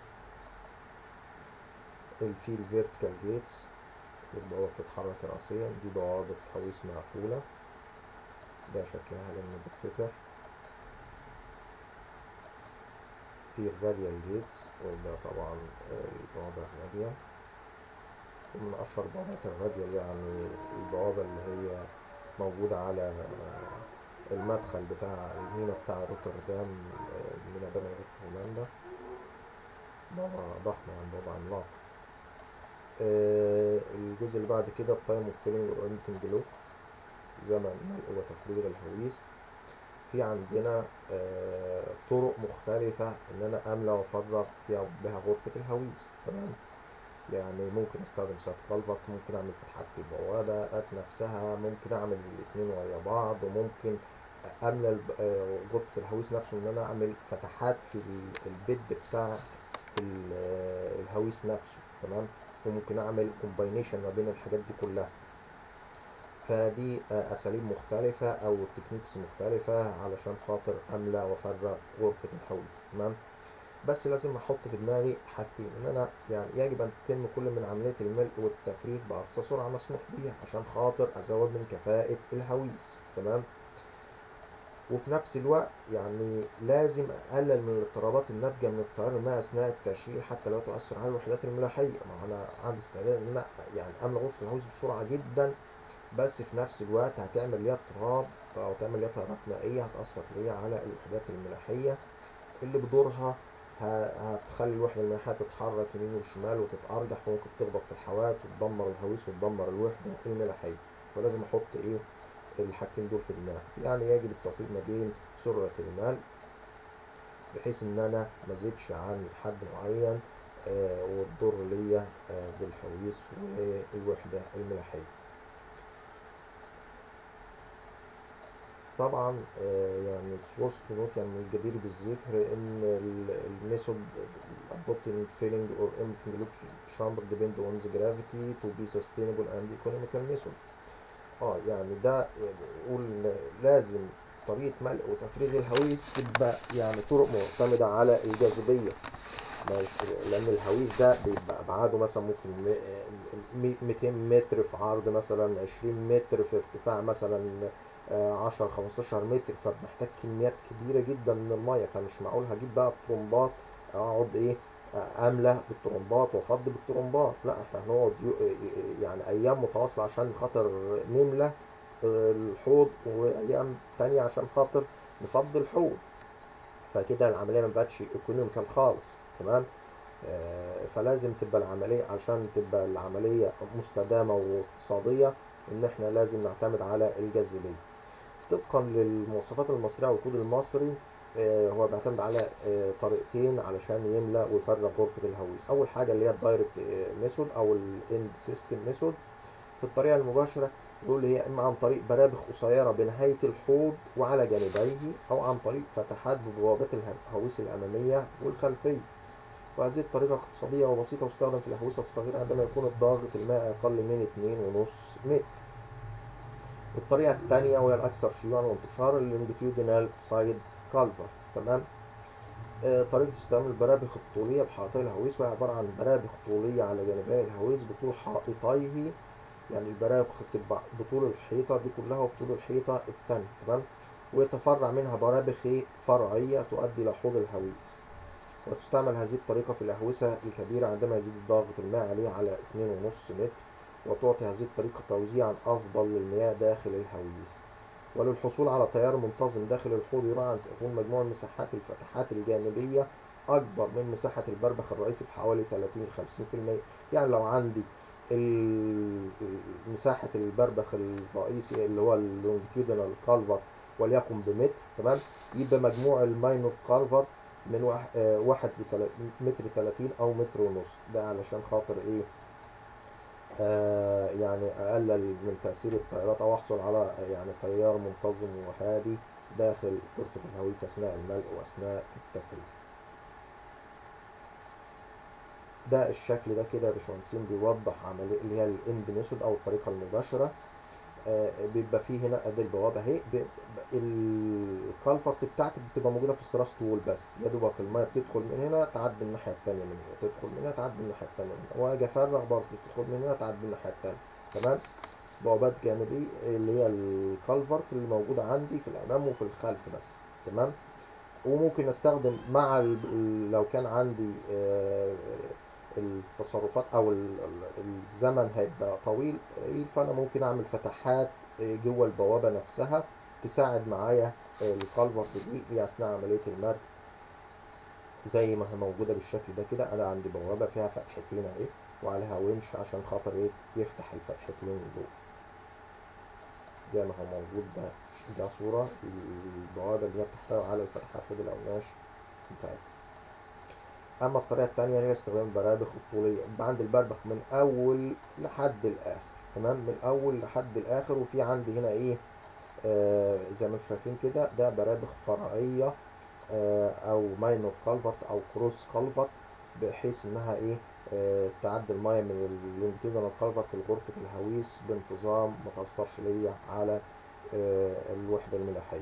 في الفيرتيكال جيتس البوابة بتتحرك رأسيا دي بوابة حويس مقفولة ده شكلها لما بتفتح في الراديال جيتس وده طبعا البوابة الراديال ومن أشهر بوابات الراديال يعني البوابة اللي هي موجودة على المدخل بتاع المينا بتاع روتردام المينا ده موجود في هولندا بوابة ضخمة يعني بوابة عملاقة الجزء اللي بعد كده التايم اوف فيلينج اورينتنج لوك زمن ملء وتفريغ الهويس في عندنا آه طرق مختلفة إن أنا أملى وأفرغ فيها بها غرفة الهويس تمام يعني ممكن أستخدم سات كالفرت ممكن أعمل فتحات في البوابة نفسها ممكن أعمل الاتنين ويا بعض وممكن أملى آه غرفة الهويس نفسه إن أنا أعمل فتحات في البيد بتاع الهويس نفسه تمام وممكن أعمل كومباينيشن ما بين الحاجات دي كلها فدي اساليب مختلفة او تكنيكس مختلفة علشان خاطر املى وافرغ غرفة الحوض تمام بس لازم احط في دماغي حاجتين ان انا يعني يجب ان تتم كل من عملية الملء والتفريغ باقصى سرعة مسموح بيها عشان خاطر ازود من كفاءة الهويس تمام وفي نفس الوقت يعني لازم اقلل من الاضطرابات الناتجه من التيار المائي اثناء التشغيل حتى لا تؤثر على الوحدات الملاحيه ما انا عندي استعداد ان انا يعني املى غرفه الهويس بسرعه جدا بس في نفس الوقت هتعمل ليها اضطراب او تعمل ليها تيارات مائيه هتاثر ليا على الوحدات الملاحيه اللي بدورها هتخلي الوحده الملاحيه تتحرك يمين وشمال وتتارجح وممكن تخبط في الحواف وتدمر الهويس وتدمر الوحده الملاحيه فلازم احط ايه الحاجتين دول في دماغي يعني يجب التوفيق ما بين سرعه المال بحيث ان انا ما ازيدش عن حد معين آه وتضر ليا آه بالحويس والوحده الملاحيه طبعا يعني سورس نوت يعني من الجدير بالذكر ان الميثود adopting filling or emptying loop chamber depend on the gravity to be sustainable and economical method اه يعني ده يقول لازم طريقة ملء وتفريغ الهويس تبقى يعني طرق معتمدة على الجاذبية لأن الهويس ده بيبقى أبعاده مثلا ممكن 200 متر في عرض مثلا 20 متر في ارتفاع مثلا 10 15 متر فبنحتاج كميات كبيره جدا من الميه فمش معقول هجيب بقى الطرمبات اقعد ايه املى بالطرمبات وافضي بالطرمبات لا احنا هنقعد يعني ايام متواصله عشان خاطر نملى الحوض وايام تانية عشان خاطر نفضي الحوض فكده العمليه ما بقتش ايكونوميكال خالص تمام فلازم تبقى العمليه عشان تبقى العمليه مستدامه واقتصاديه ان احنا لازم نعتمد على الجاذبيه طبقا للمواصفات المصريه والكود المصري آه هو بيعتمد على آه طريقتين علشان يملى ويفرغ غرفه الهويس اول حاجه اللي هي الدايركت ميثود او الاند سيستم ميثود في الطريقه المباشره يقول هي اما عن طريق برابخ قصيره بنهايه الحوض وعلى جانبيه او عن طريق فتحات ببوابات الهويس الاماميه والخلفيه وهذه الطريقة اقتصادية وبسيطة وتستخدم في الأحوسة الصغيرة عندما يكون الضغط الماء أقل من 2.5 متر. الطريقة الثانية وهي الأكثر شيوعا وانتشارا اللونجيتيودينال سايد كالفر تمام؟ آه طريقة استخدام البرابخ الطولية بحائطي الهويس وهي عبارة عن برابخ طولية على جانبي الهويس بطول حائطيه يعني البرابخ بتبقى بطول الحيطة دي كلها وبطول الحيطة الثانية تمام؟ ويتفرع منها برابخ فرعية تؤدي إلى حوض الهويس. وتستعمل هذه الطريقة في الأهوسة الكبيرة عندما يزيد ضغط الماء عليها على 2.5 متر وتعطي هذه الطريقة توزيعا أفضل للمياه داخل الهويس وللحصول على تيار منتظم داخل الحوض يراعى أن تكون مجموع مساحات الفتحات الجانبية أكبر من مساحة البربخ الرئيسي بحوالي 30 50% يعني لو عندي مساحة البربخ الرئيسي اللي هو اللونجيتيودينال كالفر وليكن بمتر تمام يبقى مجموع الماينور كالفر من واحد, آه واحد متر تلاتين او متر ونص ده علشان خاطر ايه آه يعني اقلل من تأثير التيارات او احصل على يعني تيار منتظم وهادي داخل غرفة الهويس اثناء الملء واثناء التفريغ ده الشكل ده كده يا باشمهندسين بيوضح عمليه اللي هي الاند ميثود او الطريقه المباشره آه، بيبقى فيه هنا ادي البوابه اهي بي- الكالفرت بتاعتك بتبقى موجوده في الثراست وول بس يا دوبك الميه بتدخل من هنا تعدي الناحيه الثانيه من هنا تدخل من هنا تعدي الناحيه الثانيه من هنا واجي افرغ برضه تدخل من هنا تعدي الناحيه الثانيه تمام بوابات جانبيه اللي هي الكالفرت اللي موجوده عندي في الامام وفي الخلف بس تمام وممكن استخدم مع ال- لو كان عندي آه، التصرفات او ال- ال- الزمن هيبقى طويل آه، فانا ممكن اعمل فتحات آه، جوه البوابه نفسها تساعد معايا الكالفرت دي في اثناء عمليه المرج زي ما هي موجوده بالشكل ده كده انا عندي بوابه فيها فتحتين اهي وعليها ونش عشان خاطر ايه يفتح الفتحتين دول زي ما هو موجود ده ده صورة البوابة اللي هي بتحتوي على الفتحات دي الأوناش بتاعتها أما الطريقة التانية هي استخدام البرابخ الطولية يبقى عندي البربخ من أول لحد الآخر تمام من أول لحد الآخر وفي عندي هنا إيه آه زي ما انتم شايفين كده ده برابخ فرعية آه أو ماينور كالفرت أو كروس كالفرت بحيث إنها إيه آه تعدي المية من اللونجيتودينال كالفرت لغرفة الهويس بانتظام ما تأثرش ليا على آه، الوحدة الملاحية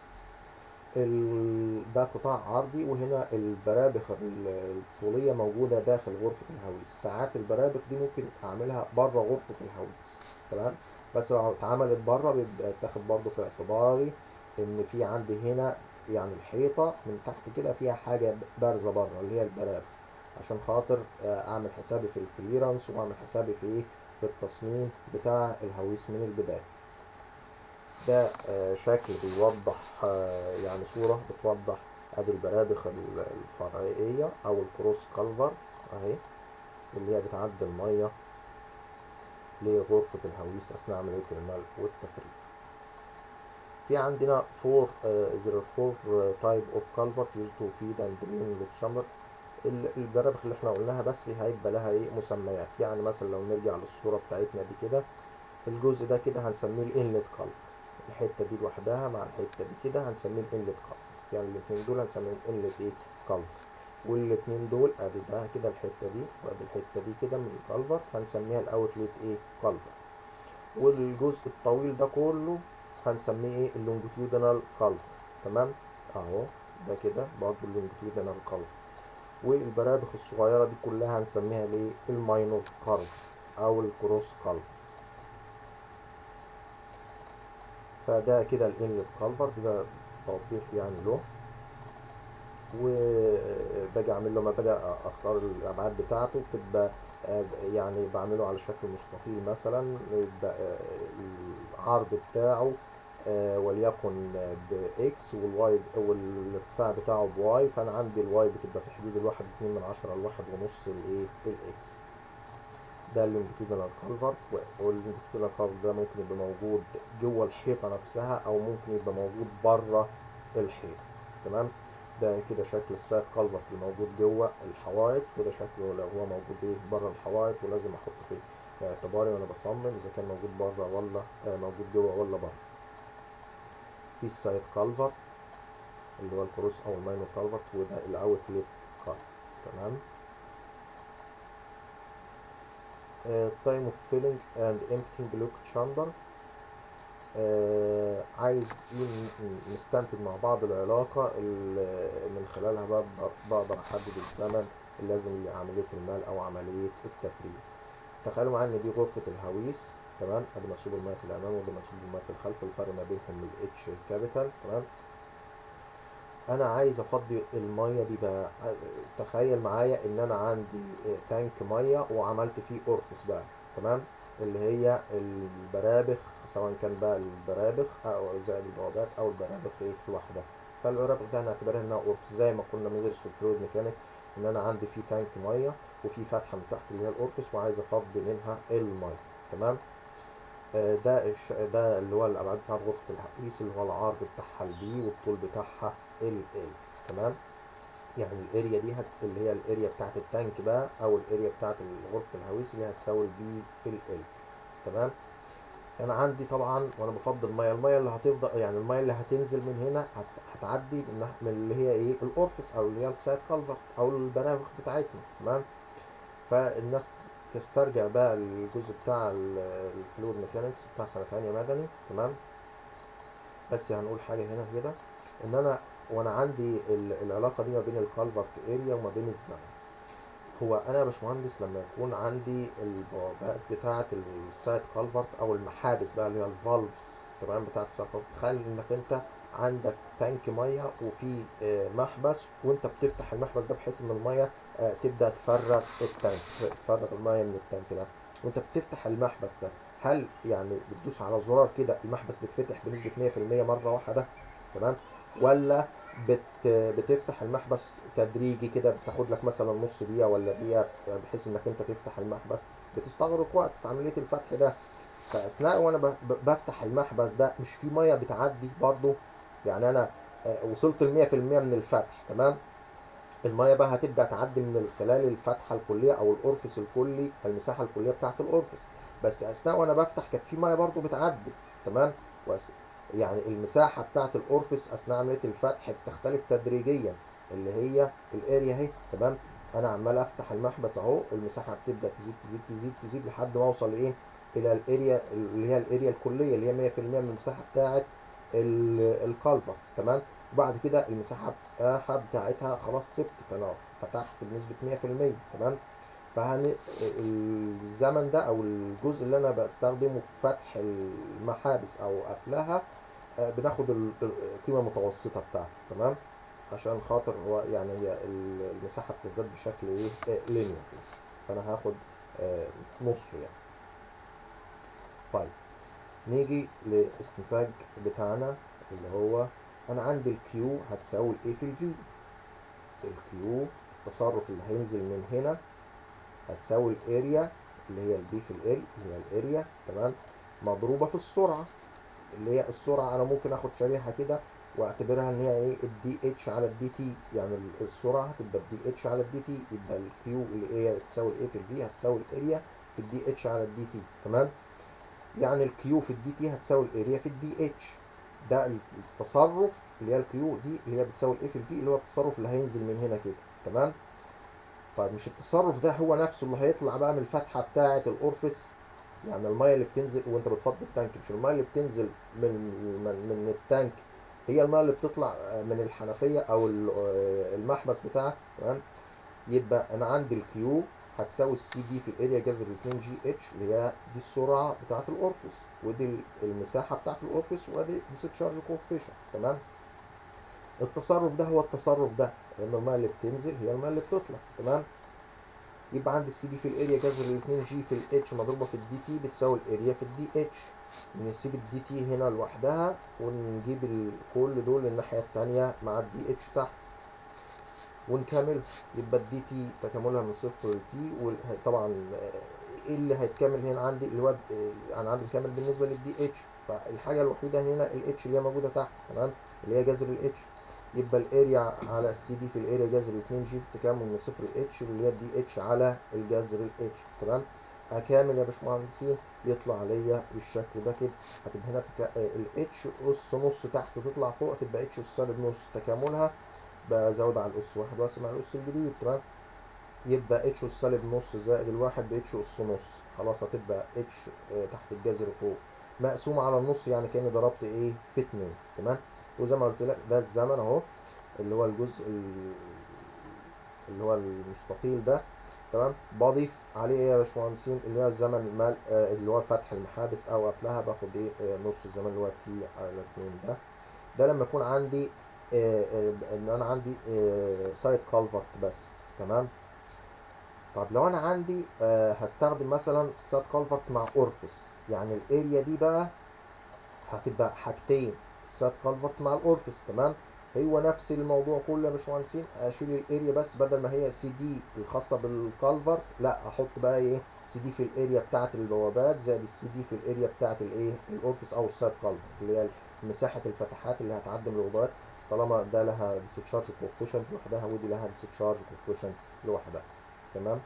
ال- ده قطاع عرضي وهنا البرابخ ال- الطولية موجودة داخل غرفة الهويس ساعات البرابخ دي ممكن أعملها بره غرفة الهويس تمام بس لو اتعملت بره بيبقى تاخد برضه في اعتباري إن في عندي هنا يعني الحيطة من تحت كده فيها حاجة بارزة بره اللي هي البرابخ عشان خاطر آه، أعمل حسابي في الكليرنس وأعمل حسابي في إيه في التصميم بتاع الهويس من البداية ده آه، شكل بيوضح آه، يعني صورة بتوضح ادي البرابخ ال- الفرعية او الكروس كالفر اهي اللي هي بتعدي المية لغرفة الهويس اثناء عملية الملء والتفريغ في عندنا فور there are four تايب اوف culvert used to feed and drain the chamber ال- البرابخ اللي احنا قلناها بس هيبقى لها ايه مسميات يعني مثلا لو نرجع للصورة بتاعتنا دي كده الجزء ده كده هنسميه الانلت كالفر الحته دي لوحدها مع الحته دي كده هنسميه الانلت كالفر يعني الاثنين دول هنسميهم انلت ايه كالفر والاثنين دول ادي ده كده الحته دي وادي الحته دي كده من الكالفر هنسميها الاوتلت ايه كالفر والجزء الطويل ده كله هنسميه ايه اللونجيتيودينال كالفر تمام اهو ده كده برضه اللونجيتيودينال كالفر والبرابخ الصغيره دي كلها هنسميها ليه الماينور كالفر او الكروس كالفر فده كده الانلت كالفر ده توضيح يعني له وباجي اعمل له ما باجي اختار الابعاد بتاعته بتبقى آه، يعني بعمله على شكل مستطيل مثلا يبقى آه، العرض بتاعه آه، وليكن باكس والواي والارتفاع بتاعه بواي فانا عندي الواي بتبقى في حدود الواحد اتنين من عشرة لواحد ونص الايه الاكس ده اللونجيتودينال كالفرت واللونجيتودينال كالفرت ده ممكن يبقى موجود جوه الحيطة نفسها أو ممكن يبقى موجود بره الحيطة تمام ده كده شكل السايد كالفرت اللي موجود جوه الحوائط وده شكله لو هو موجود ايه بره الحوائط ولازم احط فيه في اعتباري وانا بصمم اذا كان موجود بره ولا آه موجود جوه ولا بره في السايد كالفرت اللي هو الكروس او الماينور كالفرت وده الاوتلت كالفرت تمام تايم اوف فيلينج اند emptying بلوك تشامبر عايز ن- ن- نستنتج مع بعض العلاقة اللي من خلالها بقدر, بقدر أحدد الزمن اللازم لعملية المال أو عملية التفريغ تخيلوا معايا إن دي غرفة الهويس تمام ادي منسوب الماء في الامام وادي منسوب الماء في الخلف الفرق ما بينهم الاتش كابيتال تمام انا عايز افضي الميه دي بقى تخيل معايا ان انا عندي تانك ميه وعملت فيه اورفس بقى تمام اللي هي البرابخ سواء كان بقى البرابخ او زائد البوابات او البرابخ ايه لوحدها فالبرابخ ده هنعتبرها انها اورفس زي ما كنا بندرس في الفلويد ميكانيك ان انا عندي فيه تانك ميه وفي فتحه من تحت اللي هي الاورفس وعايز افضي منها الميه تمام آه، ده الش... ده اللي هو الابعاد بتاعت غرفه التحقيس اللي هو العرض بتاعها البي والطول بتاعها ال ال تمام يعني الاريا دي هتس... اللي هي الاريا بتاعت التانك بقى او الاريا بتاعت غرفه الهويس اللي هتساوي البي في ال تمام انا عندي طبعا وانا بفضل الميه الميه اللي هتفضل يعني الميه اللي هتنزل من هنا هت... هتعدي من... من اللي هي ايه الاورفس او اللي هي السايد كالفر او البراغ بتاعتنا تمام فالناس تسترجع بقى الجزء بتاع الفلويد ميكانكس بتاع سنة تانية مدني تمام بس هنقول حاجة هنا كده ان انا وانا عندي ال- العلاقة دي ما بين الكالفرت اريا وما بين الزمن هو انا يا باشمهندس لما يكون عندي البوابات بتاعة السايد كالفرت او المحابس بقى اللي هي الفالفز تمام بتاعة السايد كالفرت تخيل انك انت عندك تانك ميه وفي آه، محبس وانت بتفتح المحبس ده بحيث ان الميه آه، تبدا تفرغ التانك تفرغ الميه من التانك ده وانت بتفتح المحبس ده هل يعني بتدوس على زرار كده المحبس بيتفتح بنسبه 100% مره واحده تمام ولا بت بتفتح المحبس تدريجي كده بتاخد لك مثلا نص دقيقه ولا دقيقه بحيث انك انت تفتح المحبس بتستغرق وقت في عمليه الفتح ده فاثناء وانا ب- ب- بفتح المحبس ده مش في ميه بتعدي برضه يعني انا آه، وصلت ل 100% من الفتح تمام الميه بقى هتبدا تعدي من خلال الفتحه الكليه او الأورفس الكلي المساحه الكليه بتاعه الأورفس بس اثناء وانا بفتح كانت في ميه برضه بتعدي تمام وأس- يعني المساحه بتاعه الأورفس اثناء عمليه الفتح بتختلف تدريجيا اللي هي الاريا اهي تمام انا عمال افتح المحبس اهو المساحه بتبدا تزيد تزيد تزيد تزيد لحد ما اوصل لايه الى الاريا اللي هي الاريا الكليه اللي هي 100% من المساحه بتاعه الكالفرتس تمام وبعد كده المساحه بتاعها بتاعتها خلاص سبت انا فتحت بنسبه 100% تمام فهن الزمن ده او الجزء اللي انا بستخدمه في فتح المحابس او قفلها آه، بناخد ال- القيمه المتوسطه بتاعته تمام عشان خاطر هو يعني هي ال- المساحه بتزداد بشكل ايه لينير فانا هاخد آه، نصه يعني طيب نيجي للاستنتاج بتاعنا اللي هو انا عندي الكيو هتساوي الايه في الفي الكيو التصرف اللي هينزل من هنا هتساوي الاريا اللي هي البي في ال اللي هي الاريا تمام مضروبه في السرعه اللي هي السرعه انا ممكن اخد شريحه كده واعتبرها ان هي ايه الدي اتش على الدي تي يعني ال- السرعه هتبقى الدي اتش على الدي تي يبقى الكيو اللي هي تساوي الايه في الفي هتساوي الاريا في الدي اتش على الدي تي تمام يعني الكيو في الدي تي هتساوي الاريا في الدي اتش ده التصرف اللي هي الكيو دي اللي هي بتساوي الايه في الفي اللي هو التصرف اللي هينزل من هنا كده تمام طيب مش التصرف ده هو نفسه اللي هيطلع بقى من الفتحه بتاعه الاورفس يعني الميه اللي بتنزل وانت بتفضي التانك مش الميه اللي بتنزل من من, من التانك هي الميه اللي بتطلع من الحنفيه او ال- المحبس بتاعك تمام يبقى انا عندي الكيو هتساوي السي دي في الاريا جذر 2 جي اتش اللي هي دي السرعه بتاعه الاورفس ودي المساحه بتاعه الاورفس وادي ديسشارج كوفيشن تمام التصرف ده هو التصرف ده لان الميه اللي بتنزل هي الميه اللي بتطلع تمام يبقى عندي السي دي في الاريا جذر 2 جي في الاتش مضروبه في الدي تي بتساوي الاريا في الدي اتش نسيب الدي تي هنا لوحدها ونجيب ال- كل دول الناحيه الثانيه مع الدي اتش تحت ونكمل يبقى الدي تي تكاملها من صفر لتي وطبعا ايه اللي هيتكامل هنا عندي اللي هو آه، انا عندي الكامل بالنسبه للدي اتش فالحاجه الوحيده هنا الاتش اللي هي موجوده تحت تمام اللي هي جذر الاتش يبقى الاريا على السي دي في الاريا جذر 2 جي في التكامل من صفر الاتش اللي هي الدي اتش على الجذر الاتش تمام اكامل يا باشمهندسين يطلع ليا بالشكل ده كده هتبقى هنا الاتش اس نص تحت وتطلع فوق تبقى اتش اس سالب نص تكاملها بزود على الاس واحد واقسم على الاس الجديد تمام يبقى اتش اس سالب نص زائد الواحد باتش اس نص خلاص هتبقى اتش آه، تحت الجذر فوق مقسومة على النص يعني كأني ضربت ايه في اتنين تمام وزي ما قلت لك ده الزمن اهو اللي هو الجزء ال- اللي هو المستطيل ده تمام بضيف عليه ايه يا باشمهندسين اللي هو الزمن المال آه، اللي هو فتح المحابس او قفلها باخد ايه آه، نص الزمن اللي هو تي على اتنين ده ده لما يكون عندي آه، آه، ان انا عندي سايد كالفرت بس تمام طب لو انا عندي آه، هستخدم مثلا سايد كالفرت مع اورفس يعني الاريا دي بقى هتبقى حاجتين السايد كالفرت مع الاورفس تمام هو نفس الموضوع كله يا باشمهندسين اشيل الاريا بس بدل ما هي سي دي الخاصه بالكالفرت لا احط بقى ايه سي دي في الاريا بتاعه البوابات زائد السي دي في الاريا بتاعه الايه الاورفس او السايد كالفرت اللي هي مساحه الفتحات اللي هتعدي من البوابات طالما ده لها ديسشارج كوفيشنت لوحدها ودي لها ديسشارج كوفيشنت لوحدها تمام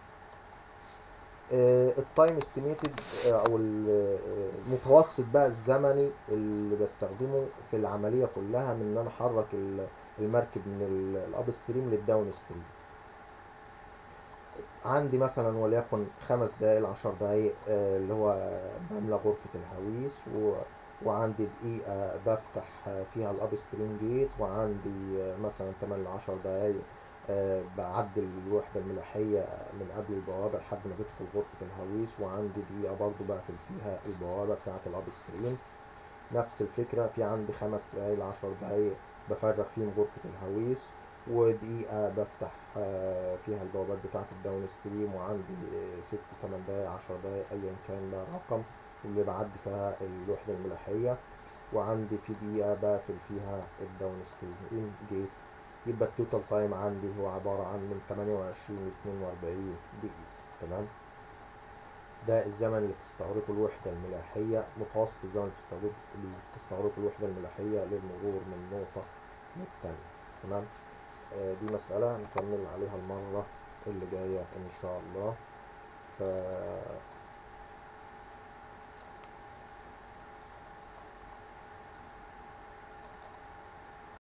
التايم استيميتد او ال- آه، المتوسط بقى الزمني اللي بستخدمه في العمليه كلها من ان انا احرك ال- المركب من الاب ستريم للداون ستريم عندي مثلا وليكن خمس دقايق عشر دقايق آه، اللي هو بملى غرفة الهويس و... وعندي دقيقة بفتح فيها الأب ستريم جيت وعندي آه، مثلا 8 ل 10 دقايق آه، بعدل الوحدة الملاحية من قبل البوابة لحد ما بدخل غرفة الهويس وعندي دقيقة برضو بقفل فيها البوابة بتاعة الأب ستريم نفس الفكرة في عندي خمس دقايق لعشر دقايق بفرغ فيهم غرفة الهويس ودقيقة بفتح آه، فيها البوابات بتاعة الداون ستريم وعندي آه، ست تمن دقايق عشر دقايق أيا كان بقى الرقم اللي بعدي فيها الوحدة الملاحية وعندي في دقيقة بقفل فيها الداون ستريم جيت يبقى التوتال تايم عندي هو عبارة عن من 28 ل 42 دقيقة تمام ده الزمن اللي بتستغرقه الوحدة الملاحية متوسط الزمن اللي بتستغرقه اللي بتستغرقه الوحدة الملاحية للمرور من نقطة للتانية تمام آه دي مسألة نكمل عليها المرة اللي جاية إن شاء الله ف